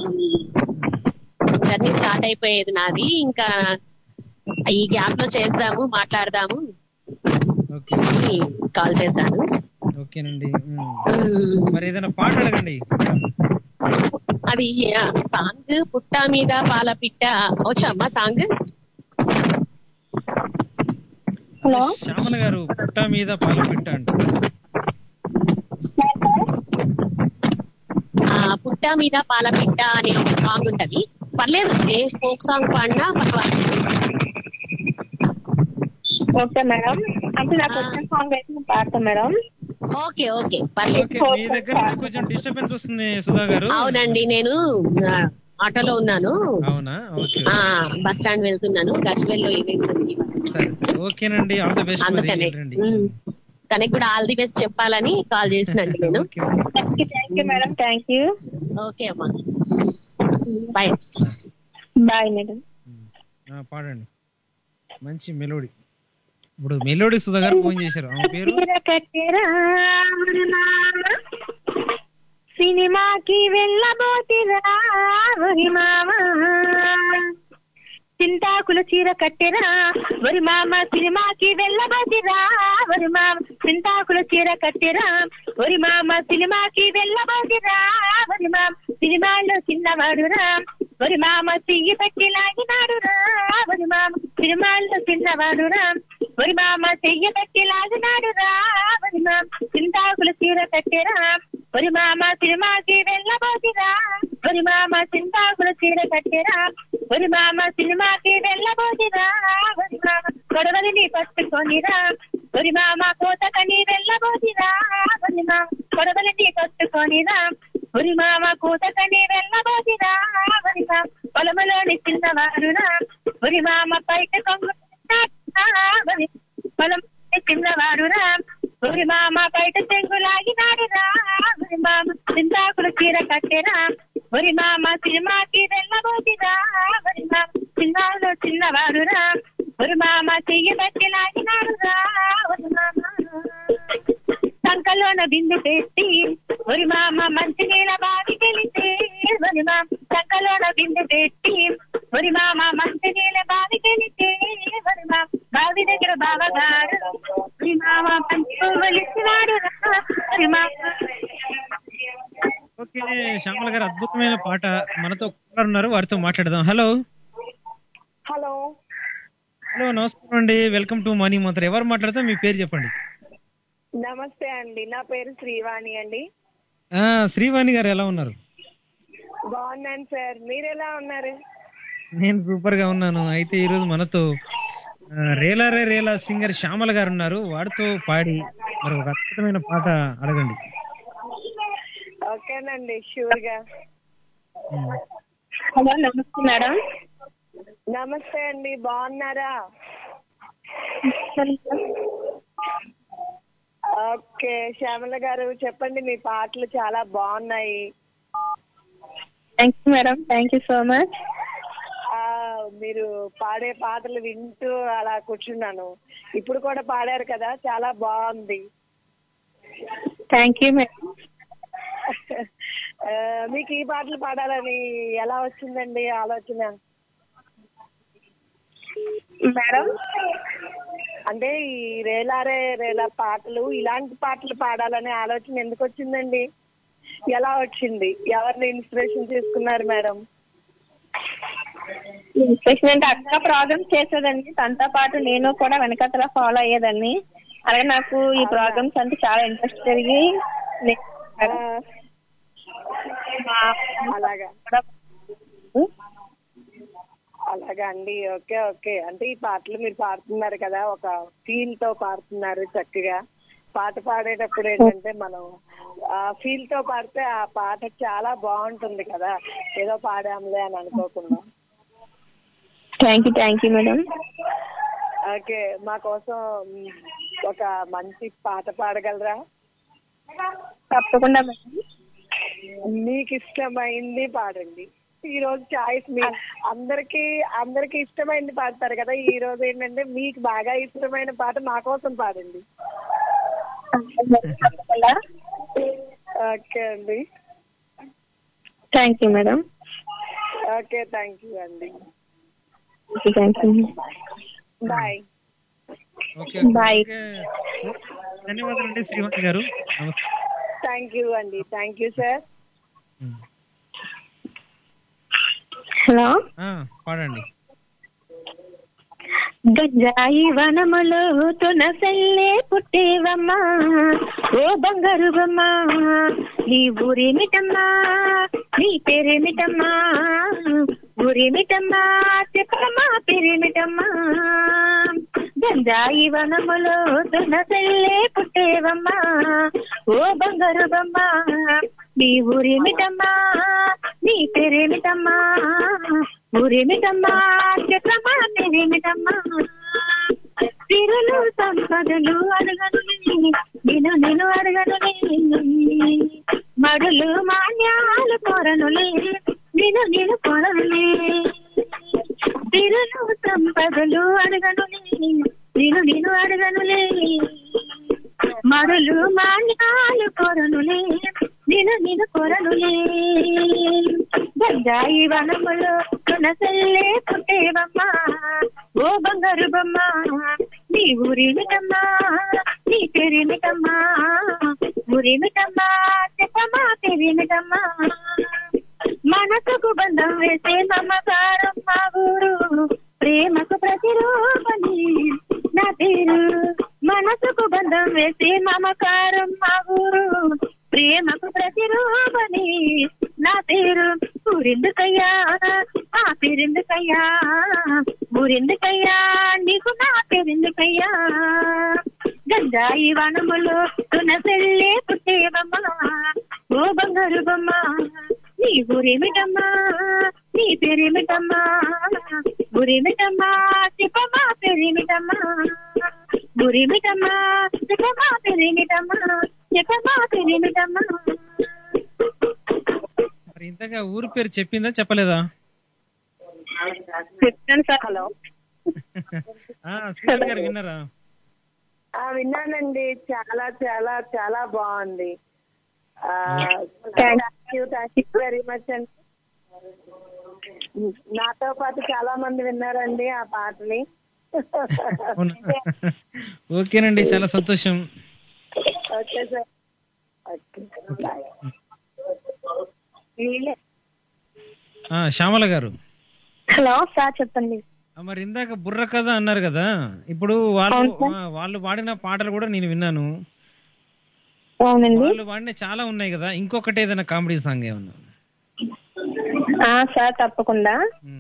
జర్నీ స్టార్ట్ అయిపోయేది నాది ఇంకా ఈ గ్యాప్ లో చేద్దాము మాట్లాడదాము ఓకే అని కాల్ చేశాను ఓకేనండి ఉమ్. ఉమ్, మరి ఏదైనా పాట అడగండి అది ఆ, సాంగ్ పుట్ట మీద పాల పిట్ట వచ్చమ్మా సాంగ్ హలో శ్యామల గారు పుట్ట మీద పాల పిట్ట అంట ఆ పుట్ట మీద పాల పిట్ట అనే ఒక సాంగ్ ఉంటది పర్లేదు ఏ ఫోక్ సాంగ్ పాడినా పర్వాలేదు ఓకే మేడం అంటే నాకు వచ్చిన సాంగ్ అయితే నేను పాడతాను మేడం ఓకే ఓకే పర్లేదు ఓకే మీ దగ్గర నుంచి కొంచెం డిస్టర్బెన్స్ వస్తుంది సుధా గారు అవునండి నేను ఆ, ఆటోలో ఉన్నాను అవునా ఓకే ఆ బస్ స్టాండ్ వెళ్తున్నాను గచ్చివెల్లో ఈవెంట్ ఉంది సరే సరే ఓకేనండి ఆల్ ది బెస్ట్ మరి అందుకనే రండి ఉమ్, తనకి కూడా ఆల్ ది బెస్ట్ చెప్పాలని కాల్ చేసినండి నేను okay okay thank you madam thank you okay అమ్మా బాయ్ బాయ్ మేడం ఆ, పాడండి మంచి మెలోడీ ఇప్పుడు మెలోడీ సుధా గారు ఫోన్ చేశారు ఆమె పేరు చీర కట్టెరా సినిమాకి వెళ్ళబోతిరా ఒరి మామ చింతాకుల చీర కట్టెరా ఒరి మామ సినిమాకి వెళ్ళబోతిరా ఒరి మామ చింతాకుల చీర కట్టెరా ఒరి మామ సినిమాకి వెళ్ళబోతిరా ఒరి మామ సినిమాలో చిన్నవాడురా ఒరి మామ చెయ్యి పెట్టి లాగినాడురా ఒరి మామ సినిమాల్లో చిన్నవాడురా ఒరి మామ చెయ్యి పెట్టి లాగినాడురా ఒరి మామ చింతాకుల చీర కట్టెరా ఒరి మామ సినిమాకి వెళ్ళబోతిరా ఒరి మామ చింతాకుల చీర కట్టెరా ఒరి మామ సినిమాకి వెళ్ళబోతిరా ఒరి మామ గొడవలిని పట్టుకొనిరా ఒరి మామ కోతకని వెళ్ళబోతిరా ఒరి మామ గొడవలిని పట్టుకొనిరా ఒరి మామ కూతకని వెళ్ళబోతిరా ఒరి మామ పొలములోని చిన్నవారురా ఒరి మామ బయట కొంగు ఒరి పొలం చిన్నవారురా ఒరి మామ బయట చెంగులాగినాడురా ఒరి మామ చింతాకులు చీర కట్టెరా ఒరి మామ సినిమాకి వెళ్ళబోతిరా ఒరి మామ చిన్నాళ్ళు చిన్నవారురా ఒరి మామ చెయ్యి బట్టి లాగినాడురా ఒరి మామ సంకలోన బిందు పెట్టి ఒరి మామ మంచి నీళ్ళ బావి గెలితే ఒరి మామ సంకలోన బిందు పెట్టి ఒరి మామ మంచి నీళ్ళ బావి గెలితే ఒరి మామ బావి దగ్గర బావగాడు మీ మామ పంచు వలిసినాడు రా, మీ మామ ఓకే శ్యామల గారు అద్భుతమైన పాట మనతో caller ఉన్నారు వారితో మాట్లాడదాం హలో హలో హలో నమస్కారం అండి వెల్కమ్ టు మనీ మంత్ర ఎవరు మాట్లాడతాం మీ పేరు చెప్పండి నమస్తే అండి నా పేరు శ్రీవాణి అండి ఆ శ్రీవాణి గారు ఎలా ఉన్నారు బాగున్నాను సార్ మీరు ఎలా ఉన్నారు నేను సూపర్ గా ఉన్నాను అయితే ఈ రోజు మనతో ఆ, రేలా రే రేలా సింగర్ శ్యామల గారు ఉన్నారు వారితో పాడి మరి ఒక అద్భుతమైన పాట అడగండి ఓకేనండి షూర్ గా హలో నమస్తే మేడం నమస్తే అండి బాగున్నారా ఓకే శ్యామల గారు చెప్పండి మీ పాటలు చాలా బాగున్నాయి thank you madam thank you so much ఆ మీరు పాడే పాటలు వింటూ అలా కూర్చున్నాను ఇప్పుడు కూడా పాడారు కదా చాలా బాగుంది థ్యాంక్ యూ మేడం ఆ, మీకు ఈ పాటలు పాడాలని ఎలా వచ్చిందండి ఆలోచన మేడం అంటే ఈ రేలారే రేలా పాటలు ఇలాంటి పాటలు పాడాలనే ఆలోచన ఎందుకు వచ్చిందండి ఎలా వచ్చింది ఎవరిని ఇన్స్పిరేషన్ తీసుకున్నారు మేడం ఇన్స్పిరేషన్ అంటే అక్క ప్రోగ్రామ్స్ చేసేదండి తనతో పాటు నేను కూడా వెనకతల ఫాలో అయ్యేదాన్ని అలాగే నాకు ఈ ప్రోగ్రామ్స్ అంటే చాలా ఇంట్రెస్ట్ పెరిగి నే- అలాగా అలాగా అండి ఓకే ఓకే అంటే ఈ పాటలు మీరు పాడుతున్నారు కదా ఒక ఫీల్ తో పాడుతున్నారు చక్కగా పాట పాడేటప్పుడు ఏంటంటే మనం ఆ ఫీల్ తో పాడితే ఆ పాట చాలా బాగుంటుంది కదా ఏదో పాడాంలే అని అనుకోకుండా thank you thank you madam okay మా కోసం మ్, ఒక మంచి పాట పాడగలరా తప్పకుండా మేడం మీకు ఇష్టమైంది పాడండి ఈ రోజు చాయిస్ మీ అందరికి అందరికి ఇష్టమైంది పాడతారు కదా ఈ రోజు ఏంటంటే మీకు బాగా ఇష్టమైన పాట మా కోసం పాడండి ఓకే అండి thank you madam okay thank you అండి thank you bye okay Bye. Okay. ధన్యవాదాలండి శ్రీవాణి గారు నమస్తే థ్యాంక్ యూ అండి థ్యాంక్ యూ సార్ హలో ఆ, పాడండి గంజాయి వనములో తునసల్లే పుట్టేవమ్మా ఓ బంగారు బొమ్మ నీ ఊరేమిటమ్మా నీ పేరేమిటమ్మా ఊరేమిటమ్మా చెప్పమ్మా పేరేమిటమ్మా గంజాయి వనములో తునసల్లే పుట్టేవమ్మా ఓ బంగారు బొమ్మ నీ ఊరేమిటమ్మా నీ పేరేమిటమ్మా ఊరేమిటమ్మా చెప్పమ్మా పేరేమిటమ్మా సిరులు సంపదలు అడగనులే నేను నేను అడగనులే మడులు మాన్యాలు కోరనులే నేను నేను కోరనులే సిరులు సంపదలు అడగనులే నేను నేను అడగనులే మడులు మాన్యాలు కోరనులే నేను నేను కోరనులే గంజాయి వనములో కొనసల్లే పుట్టేవమ్మా ఓ బంగారు బొమ్మ నీ ఊరేమిటమ్మా నీ పేరేమిటమ్మా ఊరేమిటమ్మా చెప్పమ్మా పేరేమిటమ్మా మనసుకు బంధం వేసే మమకారం మా ఊరు ప్రేమకు ప్రతిరూపణి నా పేరు మనసుకు బంధం వేసే మమకారం మా ఊరు ప్రేమకు ప్రతిరూపణి నా పేరు ఊరెందుకయ్యా ఆ పేరెందుకయ్యా ఊరెందుకయ్యా నీకు నా పేరెందుకయ్యా గంజాయి వనములో తునసెల్లే పుట్టేవమ్మా ఓ బంగారు బొమ్మ నీ ఊరేమిటమ్మా నీ పేరేమిటమ్మా ఊరేమిటమ్మా చెప్పమ్మా పేరేమిటమ్మా ఊరేమిటమ్మా చెప్పమ్మా పేరేమిటమ్మా చెప్పమ్మా పేరేమిటమ్మా మరి ఇంతగా ఊరి పేరు చెప్పిందా చెప్పలేదా చెప్తాను సార్ హలో ఆ, శ్రీవాణి గారు విన్నారా ఆ విన్నానండి చాలా చాలా చాలా బాగుంది Thank thank you thank you very much అండి నాతో పాటు చాలా మంది విన్నారండి ఆ పాటని అవునా? ఓకేనండి చాలా సంతోషం ఓకే సార్ ఓకే వీలే. ఆ, శ్యామల గారు హలో సార్ చెప్పండి ఆ, మరి ఇందాక బుర్ర కథ అన్నారు కదా ఇప్పుడు వాళ్ళు అవును సార్. ఆ, వాళ్ళు పాడిన పాటలు కూడా నేను విన్నాను అవునండి వాళ్ళు పాడిన చాలా ఉన్నాయి కదా ఇంకొకటి ఏదైనా కామెడీ సాంగ్ ఏమన్నా ఆ, సార్ తప్పకుండా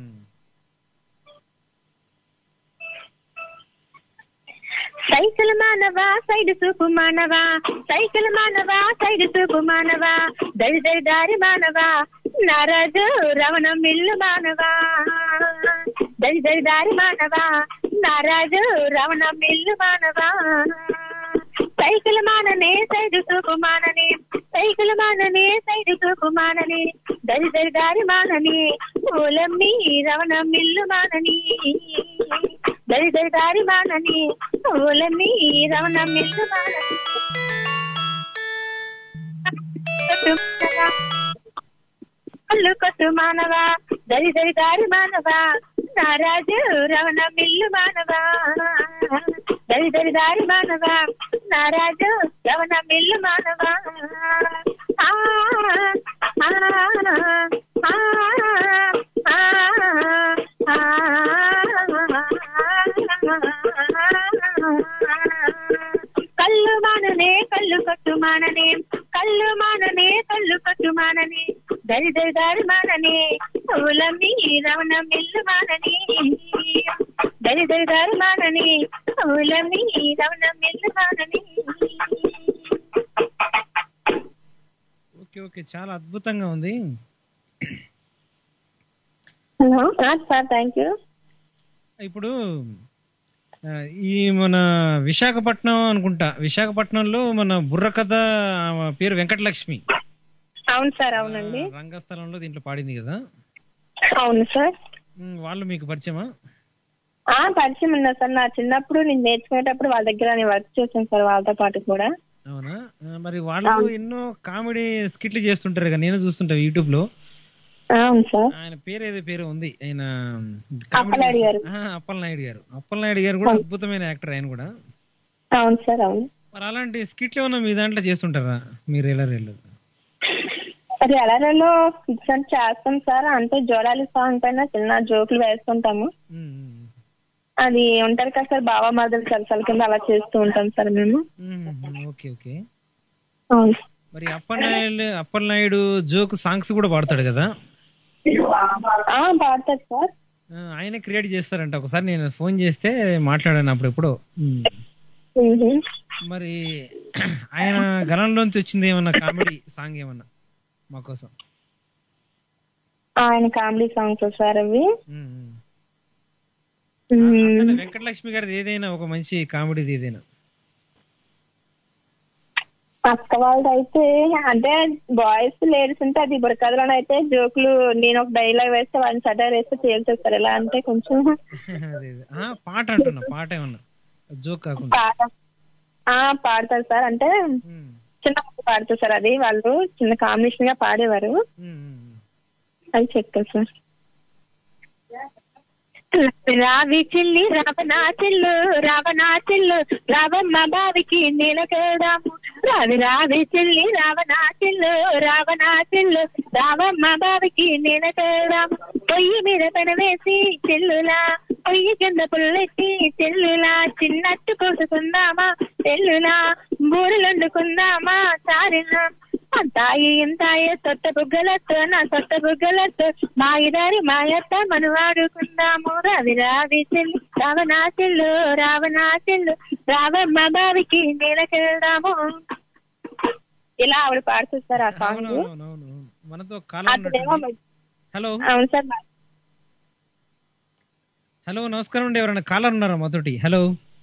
సైకిల్ మానవా సైడ్ చూపు మానవా సైకిల్ మానవా సైడ్ చూపు మానవా దరి దరి దారి మానవా నారాజు రవణ మిల్లు మానవా దరి దరి దారి మానవా నారాజు రవణ మిల్లు మానవా సైకిల్ మాననే సైడ్ చూపు మానని సైకిల్ మాననే సైడ్ చూపు మానని దరి దరి దారి మానని ఓలమ్మి రవణ మిల్లు మానని దరి దరి దారి మానని ఓలమ్మి రవణ మిల్లు మానని కళ్ళు కొట్టు మానవా దరి దరి దారి మానవా నారాజు రవణ మిల్లు మానవా దరి దరి దారి మానవా నారాజు రవణ మిల్లు మానవా ఆ, ఆ, ఆ, ఆ, ఆ, కళ్ళు మాననే కళ్ళు కట్టు మాననే కళ్ళు మాననే కళ్ళు కట్టు మాననే దరి దరి దారి మాననే ఉలమి రవణ మిల్లు మానని దరి దరి దారి మానని ఉలమి రవణ మిల్లు మానని ఓకే ఓకే చాలా అద్భుతంగా ఉంది హలో సార్ థ్యాంక్ యూ ఇప్పుడు ఆ, ఈ మన విశాఖపట్నం అనుకుంటా విశాఖపట్నంలో మన బుర్ర కథ ఆమె పేరు వెంకటలక్ష్మి అవును సార్ అవునండి రంగస్థలంలో దీంట్లో పాడింది కదా అవును సార్ ఉమ్, వాళ్ళు మీకు పరిచయమా ఆ పరిచయం ఉన్నా సార్ నా చిన్నప్పుడు నేను నేర్చుకునేటప్పుడు వాళ్ళ దగ్గర నేను వర్క్ చేశాను సార్ వాళ్ళతో పాటు కూడా అవునా ఆ, మరి వాళ్ళు ఎన్నో కామెడీ స్కిట్లు చేస్తుంటారు కదా నేను చూస్తుంటా యూట్యూబ్ లో అవును సార్ ఆయన పేరు ఏదో పేరు ఉంది ఆయన అప్పలనాయుడు గారు. అప్పలనాయుడు గారు అప్పలనాయుడు గారు కూడా అద్భుతమైన యాక్టర్ ఆయన కూడా అవును సార్ అవును మరి అలాంటి స్కిట్లు ఏమన్నా మీ దాంట్లో చేస్తుంటారా మీరు ఎలా రేళ్ళు అది ఎలారలో ఫిక్స్ అని చేస్తాం సార్ అంటే జోరాలి సాంగ్ పైన చిన్న జోకులు వేస్తుంటాము అది ఉంటారు కదా సార్ బాబా మదర్ సరసల కింద అలా చేస్తూ ఉంటాం సార్ మేము ఓకే ఓకే అవును మరి అప్పలనాయుడు అప్పలనాయుడు జోక్ సాంగ్స్ కూడా పాడతాడు కదా ఆ, పాడతారు సార్ ఆ, ఆయనే క్రియేట్ చేస్తారంట ఒకసారి నేను ఫోన్ చేస్తే మాట్లాడాను అప్పుడు ఎప్పుడో ఉమ్. మ్మ్. మరి ఆయన గలంలోంచి వచ్చింది ఏమన్నా కామెడీ సాంగ్ ఏమన్నా మా కోసం ఆయన కామెడీ సాంగ్స్ సార్ అవి ఉమ్, ఉమ్. మ్మ్. అతను వెంకటలక్ష్మి గారిది ఏదైనా ఒక మంచి కామెడీది ఏదైనా అక్క వాళ్ళది అయితే అంటే బాయ్స్ లేడీస్ ఉంటే అది బుర్రకథలో అయితే జోకులు నేను ఒక డైలాగ్ వేస్తే వాళ్ళని సటైర్ వేస్తే తేల్చేస్తారు ఎలా అంటే కొంచెం అదే అదే. ఆ, పాట అంటున్నా పాట ఏమన్నా జోక్ కాకుండా పాట ఆ పాడతారు సార్ అంటే చిన్న పాడతారు సార్ అది వాళ్ళు చిన్న కాంబినేషన్ గా పాడేవారు అది చెప్తారు సార్ రావి చిల్లి రావనా చిల్లు రావనా చిల్లు రావమ్మ బావికి నీలకేదాము రావి రావి చిల్లి రావనా చిల్లు రావనా చిల్లు రావమ్మ బావికి నీలకేదాము పొయ్యి మీద పెన వేసి చిల్లులా పొయ్యి కింద పుల్లెట్టి చెల్లులా చిన్నట్టు కోసుకుందామా చెల్లులా బూరెలు వండుకుందామా సారినా అంతాయి ఇంతాయి సొట్ట బుగ్గలతో నా సొట్ట బుగ్గలతో మాయిదారి మాయత్త మనం ఆడుకుందాము రవి రావి చెల్లి రావనా చెల్లు రావనా చెల్లు రావమ్మ బావికి నీలకెళ్దాము ఇలా ఆవిడ పాడుతుంది సార్ ఆ సాంగ్ అవునవునవును మనతో కాలం అతనేమో హలో అవును సార్ హలో నమస్కారం అండి ఎవరైనా కాలర్ ఉన్నారా మాతోటి హలో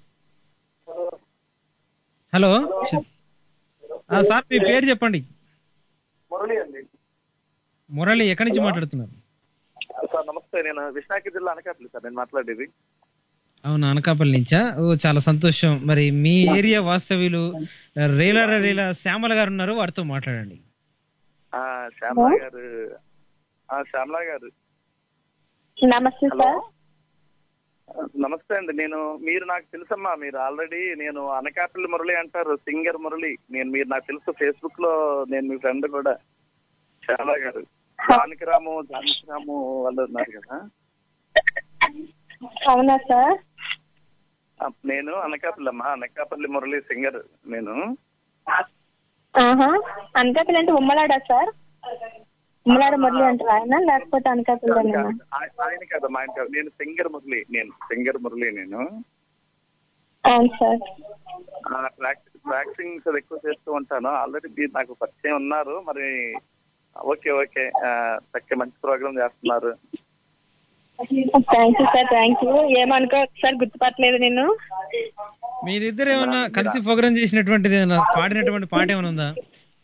హలో చె- ఆ, సార్ మీ పేరు చెప్పండి మురళి అండి మురళి ఎక్కడి నుంచి మాట్లాడుతున్నారు సార్ నమస్తే నేను విశాఖ జిల్లా అనకాపల్లి సార్ నేను మాట్లాడేది అవును అనకాపల్లి నుంచా ఓ చాలా సంతోషం మరి మీ ఏరియా వాస్తవ్యులు రేలార రేలా శ్యామల గారు ఉన్నారు వారితో మాట్లాడండి ఆ శ్యామలా గారు ఆ శ్యామలా గారు నమస్తే హలో సార్ నమస్తే అండి నేను మీరు నాకు తెలుసమ్మా మీరు ఆల్రెడీ నేను అనకాపల్లి మురళి అంటారు సింగర్ మురళి నేను మీరు నాకు తెలుసు ఫేస్బుక్ లో నేను మీ ఫ్రెండ్ కూడా చాలా గారు జానకిరాము జానకిరాము వాళ్ళు ఉన్నారు కదా అవునా సార్ ఆ, నేను అనకాపల్లి అమ్మా అనకాపల్లి మురళి సింగర్ నేను ఆహా అనకాపల్లి అంటే ఉమ్మలాడా సార్ ఉమ్మలాడ మురళి అంటారు ఆయన లేకపోతే అనకాపల్లినా ఆయ- ఆయన కాదమ్మా ఆయన కాదు నేను సింగర్ మురళి నేను సింగర్ మురళి నేను అవును సార్ ప్రాక్టీసింగ్ అది ఎక్కువ చేస్తూ ఉంటాను ఆల్రెడీ మీరు నాకు పరిచయం ఉన్నారు మరి ఓకే ఓకే ఆ, చక్కగా మంచి ప్రోగ్రామ్ చేస్తున్నారు thank you sir thank you ఏమనుకో సార్ గుర్తుపట్టలేదు నేను మీరిద్దరు ఏమన్నా కలిసి ప్రోగ్రామ్ చేసినటువంటిది ఏమన్నా పాడినటువంటి పాట ఏమైనా ఉందా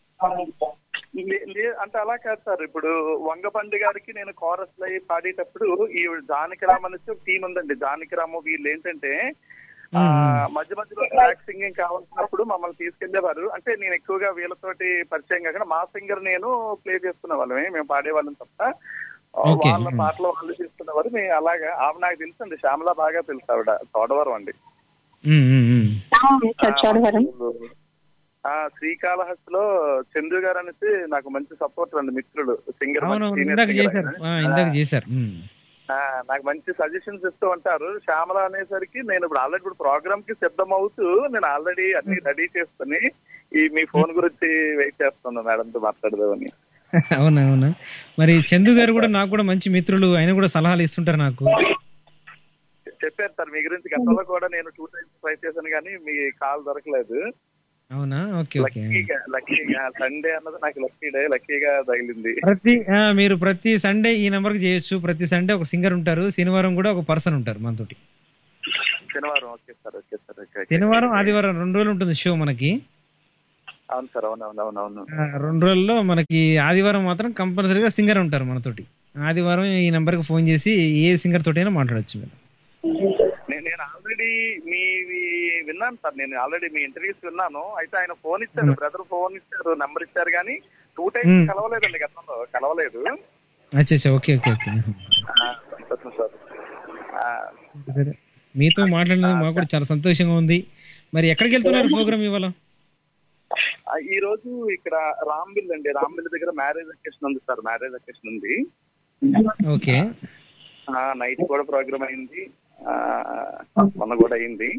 లే- లే- అంటే అలా కాదు సార్ ఇప్పుడు వంగపండి గారికి నేను కోరస్ అయి పాడేటప్పుడు ఈ జానకిరామ్ అనేసి ఒక టీం ఉందండి జానకిరాము వీళ్ళు ఏంటంటే ఆ, మధ్య మధ్యలో ట్రాక్ సింగింగ్ కావాల్సినప్పుడు మమ్మల్ని తీసుకెళ్లేవారు అంటే నేను ఎక్కువగా వీళ్ళతోటి పరిచయం కాకుండా మా సింగర్ నేను ప్లే చేసుకునే వాళ్ళమే మేము పాడేవాళ్ళం తప్ప ఆ, Okay. వాళ్ళ పాటలు వాళ్ళు తీసుకునేవారు మేము అలాగా ఆవిడ నాకు తెలుసు అండి శ్యామల బాగా తెలుసు ఆవిడ తోడవరం అండి ఉమ్, ఉమ్, ఉమ్. చోడవరం ఆ శ్రీకాళహస్తిలో చంద్రు గారు అనేసి నాకు మంచి సపోర్ట్ అండి మిత్రుడు సింగర్ అవునవును ఇందాక చేశారు ఆ, ఇందాక చేశారు ఉమ్. నాకు మంచి సజెషన్స్ ఇస్తూ ఉంటారు శ్యామల అనేసరికి నేను ఇప్పుడు ఆల్రెడీ ఇప్పుడు ప్రోగ్రామ్ కి సిద్ధం అవుతూ నేను ఆల్రెడీ అన్ని రెడీ చేసుకుని ఈ మీ ఫోన్ గురించి వెయిట్ చేస్తున్నాను మేడం తో మాట్లాడదామని అవునా అవునా మరి చందు గారు కూడా నాకు కూడా మంచి మిత్రులు ఆయన కూడా సలహాలు ఇస్తుంటారు నాకు చెప్పారు సార్ మీ గురించి గతంలో కూడా నేను టూ టైమ్స్ ట్రై చేశాను కానీ మీ కాల్ దొరకలేదు అవునా ఓకే ఓకే లక్కీగా లక్కీగా సండే అన్నది నాకు లక్కీ డే లక్కీగా తగిలింది ప్రతి ఆ, మీరు ప్రతి సండే ఈ నెంబర్ కి చేయొచ్చు ప్రతి సండే ఒక సింగర్ ఉంటారు శనివారం కూడా ఒక పర్సన్ ఉంటారు మనతోటి శనివారం okay sir okay sir okay okay. శనివారం ఆదివారం రెండు రోజులు ఉంటుంది షో మనకి అవును సార్ అవును అవును అవును అవును ఆ, రెండు రోజుల్లో మనకి ఆదివారం మాత్రం కంపల్సరీగా సింగర్ ఉంటారు మనతోటి ఆదివారం ఈ నెంబర్ కి ఫోన్ చేసి ఏ సింగర్ తోటైనా మాట్లాడొచ్చు మీరు నేను నేను ఆల్రెడీ మీ మీ- విన్నాను సార్ నేను ఆల్రెడీ మీ ఇంటర్వ్యూస్ విన్నాను అయితే ఆయన ఫోన్ ఇచ్చారు బ్రదర్ ఫోన్ ఇచ్చారు నంబర్ ఇచ్చారు కానీ టూ టైమ్స్ Hmm. కలవలేదండి గతంలో కలవలేదు అచ్చా అచ్చా ఓకే ఓకే ఓకే ఆ, సంతోషం సార్ ఆ, సరే. మీతో మాట్లాడినందుకు మాకు కూడా చాలా సంతోషంగా ఉంది మరి ఎక్కడికి వెళ్తున్నారు ప్రోగ్రామ్ ఇవాళ ఆ, ఈ రోజు ఇక్కడ రాంబిల్ అండి రాంబిల్ దగ్గర మ్యారేజ్ అకేషన్ ఉంది సార్ మ్యారేజ్ అకేషన్ ఉంది ఓకే నైట్ కూడా ప్రోగ్రామ్ అయింది ఆ, మొన్న కూడా అయింది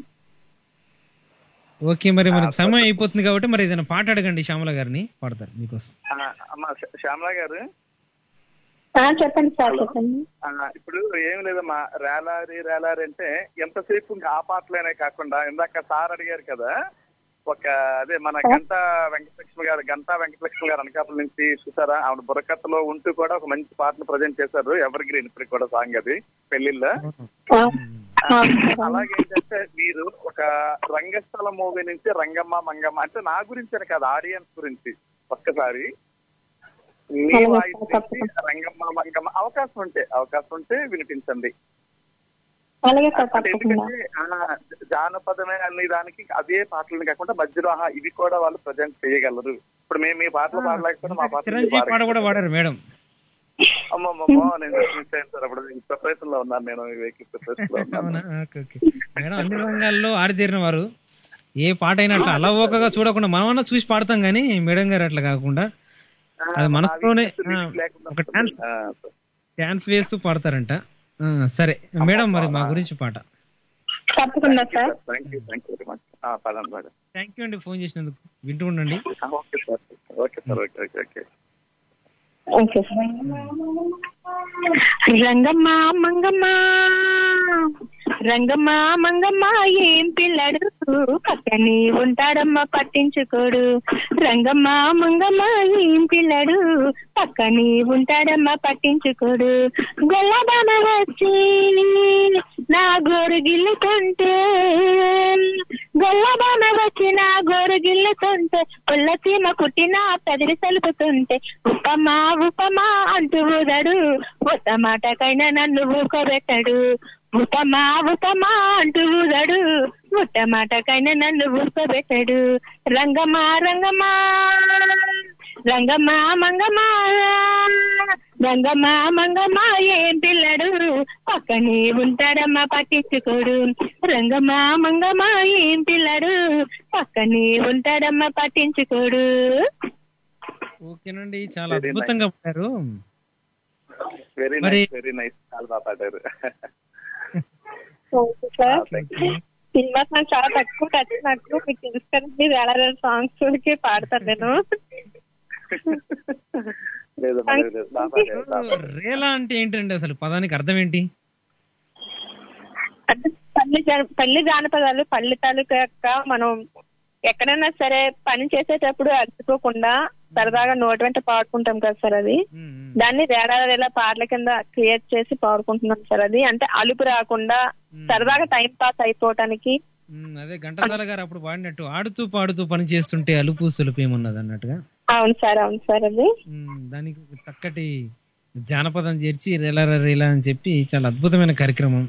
ఓకే మరి మనకి సమయం అయిపోతుంది కాబట్టి మరి ఏదైనా పాట అడగండి శ్యామల గారిని పాడతారు మీకోసం ఆ, అమ్మ శ- శ్యామలా గారు ఆ, చెప్పండి సార్ చెప్పండి ఆ, ఇప్పుడు ఏం లేదమ్మా రేలారి రేలారి అంటే ఎంతసేపు ఇంకా ఆ పాటలేనే కాకుండా ఇందాక సార్ అడిగారు కదా ఒక అదే మన గంటా వెంకటలక్ష్మి గారు గంటా వెంకటలక్ష్మి గారు అనకాపల్లి నుంచి చూసారా ఆవిడ బుర్రకథలో ఉంటూ కూడా ఒక మంచి పాటను ప్రజెంట్ చేశారు ఎవర్ గ్రీన్ ఇప్పటికి కూడా సాంగ్ అది పెళ్లిళ్ళ అలాగే ఏంటంటే మీరు ఒక రంగస్థల మూవీ నుంచి రంగమ్మ మంగమ్మ అంటే నా గురించి అని కాదు ఆడియన్స్ గురించి ఒక్కసారి మీ అలాగే వాయిస్ సార్, నుంచి రంగమ్మ మంగమ్మ అవకాశం ఉంటే అవకాశం ఉంటే వినిపించండి అలాగే సార్ అంటే తప్పకుండా ఎందుకంటే ఆ, జానపదమే అనే దానికి అదే పాటలు కాకుండా మధ్యలో ఆహా, ఇవి కూడా వాళ్ళు ప్రజెంట్ చేయగలరు ఇప్పుడు మేము మీ పాటలు పాడలేకపోతే మా పాటలు మీరు చిరంజీవి పాట కూడా పాడగలరు. వాడారు మేడం అమ్మమ్మమ్మో నేను మిస్ అయ్యాను సార్ అప్పుడు ప్రిపరేషన్ లో ఉన్నాను నేను వెహికల్ ప్రిపరేషన్ లో ఉన్నాను అవునా ఓకే ఓకే మేడం అన్ని రంగాల్లో ఆరితేరిన వారు ఏ పాట అయినా అట్లా అలవోకగా చూడకుండా మనమన్నా చూసి పాడతాం కానీ మేడం గారు అట్లా కాకుండా అది మనసులోనే ఆ, ఒక డాన్స్ డాన్స్ వేస్తూ పాడతారంట ఆ, సరే మేడం మరి మా గురించి పాట తప్పకుండా sir thank you thank you very much పదండి మేడం థ్యాంక్ యూ అండి ఫోన్ చేసినందుకు వింటూ ఉండండి okay sir okay sir okay okay okay okay sir Rangamma Mangamma Rangamma Mangamma ఏం పిల్లడు పక్కనే ఉంటాడమ్మ పట్టించుకోడు రంగమ్మ మంగమ్మ ఏం పిల్లడు పక్కనే ఉంటాడమ్మ పట్టించుకోడు గొల్లబామ వచ్చి నా గోరు గిల్లుతుంటే గొల్లబామ వచ్చి నా గోరు గిల్లుతుంటే పుల్ల సీమ కుట్టిన పెదిరి సలుపుతుంటే ఉపమా ఉపమా అంటూ ఊదడు ఉత్త మాటకైనా నన్ను ఊరుకోబెట్టాడు ఉతమా ఉతమా అంటూ ఊదడు ఉత్త మాటకైనా నన్ను ఊరుకోబెట్టాడు రంగమా రంగమా రంగమా మంగమా రంగమా మంగమా ఏం పిల్లడు పక్కనే ఉంటాడమ్మా పట్టించుకోడు రంగమ్మా మంగమ్మా ఏం పిల్లడు పక్కనే ఉంటాడమ్మా పట్టించుకోడు ఓకేనండి చాలా Very అద్భుతంగా పాడారు వెరీ మరి- నైస్ వెరీ నైస్ చాలా బాగా పాడారు సార్ సినిమా సాంగ్ చాలా తక్కువ టచ్ నాకు మీకు తెలుసు కదండి వేల వేల సాంగ్స్ కి పాడతాను నేను లేదు లేదు, లేదు. బాగా పాడారు, బాగా పాడారు. రేలా అంటే ఏంటండి అసలు పదానికి అర్థం ఏంటి అంటే పల్లి జా- పల్లి జానపదాలు పల్లి తాలూకా యొక్క మనం ఎక్కడైనా సరే పని చేసేటప్పుడు అలసిపోకుండా సరదాగా నోటి వెంట పాడుకుంటాం కదా సార్ అది దాన్ని రేడా రేలా పాటల కింద క్రియేట్ చేసి పాడుకుంటున్నాం సార్ అది అంటే అలుపు రాకుండా సరదాగా టైం పాస్ అయిపోవటానికి ఉమ్, అదే ఘంటసాల గారు అప్పుడు పాడినట్టు ఆడుతూ పాడుతూ పని చేస్తుంటే అలుపు సులుపు ఏమున్నది అన్నట్టుగా అవును సార్ అవును సార్ అది ఉమ్, దానికి ఒక చక్కటి జానపదం చేర్చి రేలా రేలా అని చెప్పి చాలా అద్భుతమైన కార్యక్రమం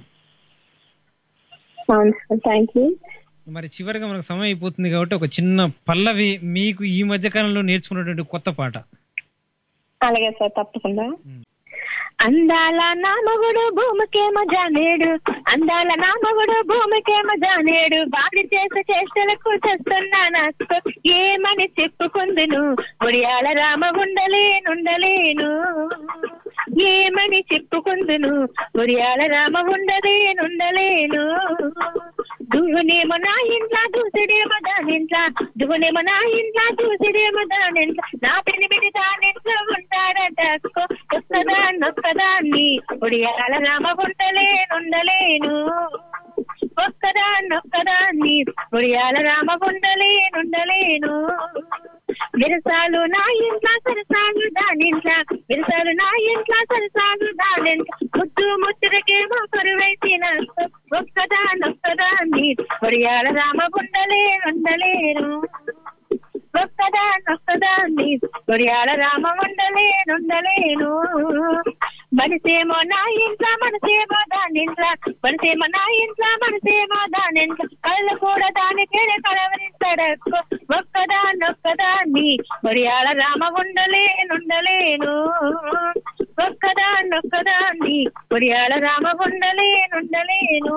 అవును సార్ థ్యాంక్ యూ మరి చివరిగా మనకు సమయం అయిపోతుంది కాబట్టి ఒక చిన్న పల్లవి మీకు ఈ మధ్య కాలంలో నేర్చుకున్నటువంటి కొత్త పాట అలాగే సార్ తప్పకుండా అందాల నా మగుడు భూమికేమ జానేడు అందాల నా మగుడు భూమికేమ జానేడు బాడి చేసే చేష్టలకు చేస్తున్నా నాకు ఏమని చెప్పుకుందును ఒడియాల రామ ఉండలేనుండలేను ఏమని చెప్పుకుందును ఒడియాల రామ ఉండలేనుండలేను దువ్వునేమో నా ఇంట్లో దూసిడేమో దానింట్లో దువ్వునేమో నా ఇంట్లో దూసిడేమో దానింట్లో నా పెనిమిటి దానింట్లో ఉంటాడట ఒక్కదా నొక్కదాన్ని ఒడియాల రామ ఉండలేనుండలేను ఒక్కదాన్నొక్కదాన్ని ఒడియాల రామ ఉండలేనుండలేను విరసాలు నా ఇంట్లో సరసాలు దానింట్లో విరసాలు నా ఇంట్లో సరసాలు దానింట్లో ముద్దు ముచ్చటకేమో కరువైసిన ఒక్కదాన్నొక్కదాన్ని ఒడియాల రామ ఉండలేనుండలేను ఒక్కదాన్నొక్కదాన్ని ఒడియాల రామ ఉండలేనుండలేను మనసేమో నా ఇంట్లో మనసేమో దాని ఇంట్లో మనసేమో నా ఇంట్లో మనసేమో దాని ఇంట్లో కళ్ళు కూడా దానికే కలవరించడకు ఒక్కదాన్నొక్కదాన్ని ఒడియాల రామ ఉండలేనుండలేను ఒక్కదాన్నొక్కదాన్ని ఒడియాల రామ ఉండలేనుండలేను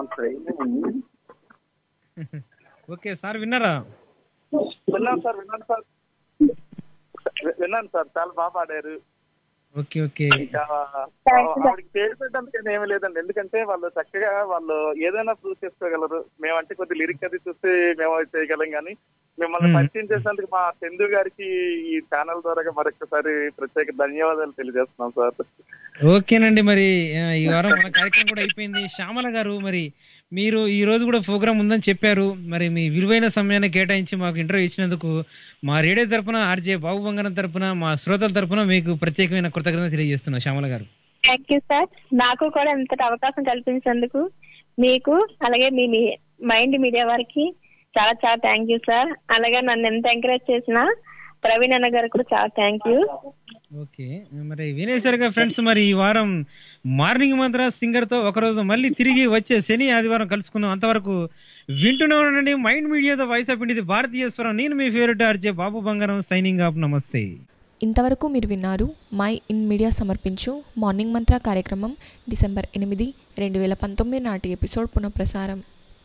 ఓకే సార్ విన్నారా విన్నాను సార్ విన్నాను సార్ వి- విన్నాను సార్ చాలా బాగా పాడారు ఓకే ఓకే ఇంకా ఆవిడకి పేరు పెట్టడానికి ఏమీ లేదండి ఎందుకంటే వాళ్ళు చక్కగా వాళ్ళు ఏదైనా ప్రూవ్ చేసుకోగలరు మేమంటే కొద్ది లిరిక్ అది చూస్తే మేము అది చేయగలం కానీ మిమ్మల్ని Hmm. పరిచయం చేసినందుకు మా చందు గారికి ఈ ఛానల్ ద్వారా మరొకసారి ప్రత్యేక ధన్యవాదాలు తెలియజేస్తున్నాం సార్ ఓకేనండి మరి ఆ, ఈ వారం మన కార్యక్రమం కూడా అయిపోయింది శ్యామల గారు మరి మీరు ఈ రోజు కూడా ప్రోగ్రామ్ ఉందని చెప్పారు మరి మీ విలువైన సమయాన్ని కేటాయించి మాకు ఇంటర్వ్యూ ఇచ్చినందుకు మా రేడియో తరపున ఆర్జే బాబు బంగారం తరపున మా శ్రోతల తరపున మీకు ప్రత్యేకమైన కృతజ్ఞత తెలియజేస్తున్నా Shyamala garu thank you sir నాకు కూడా ఇంతటి అవకాశం కల్పించినందుకు మీకు అలాగే మీ మీ మైండ్ మీడియా వారికి చాలా చాలా థ్యాంక్ యూ సార్ అలాగే నన్ను ఎంత ఎంకరేజ్ చేసిన ప్రవీణ్ అన్న గారికి కూడా చాలా థ్యాంక్ యూ ఓకే మరి వినేసరిగా ఫ్రెండ్స్ మరి ఈ వారం మార్నింగ్ మంత్ర సింగర్ తో ఒకరోజు మళ్ళీ తిరిగి వచ్చే శని ఆదివారం కలుసుకుందాం అంతవరకు వింటూనే ఉండండి mind media the voice of India భారతీయ స్వరం నేను మీ ఫేవరెట్ ఆర్జే బాబు బంగారం సైనింగ్ ఆఫ్ నమస్తే ఇంతవరకు మీరు విన్నారు మై ఇన్ మీడియా సమర్పించు మార్నింగ్ మంత్ర కార్యక్రమం డిసెంబర్ ఎనిమిది రెండు వేల పంతొమ్మిది నాటి ఎపిసోడ్ పునఃప్రసారం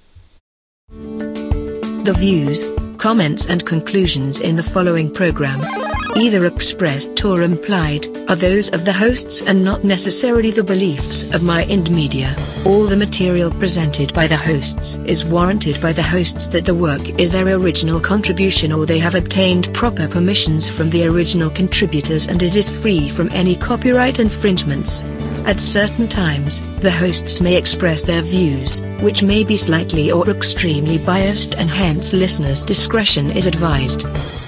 The views, comments, and conclusions in the following program, either expressed or implied, are those of the hosts and not necessarily the beliefs of My Ind Media. All the material presented by the hosts is warranted by the hosts that the work is their original contribution or they have obtained proper permissions from the original contributors and it is free from any copyright infringements. At certain times, the hosts may express their views, which may be slightly or extremely biased, and hence listeners' discretion is advised.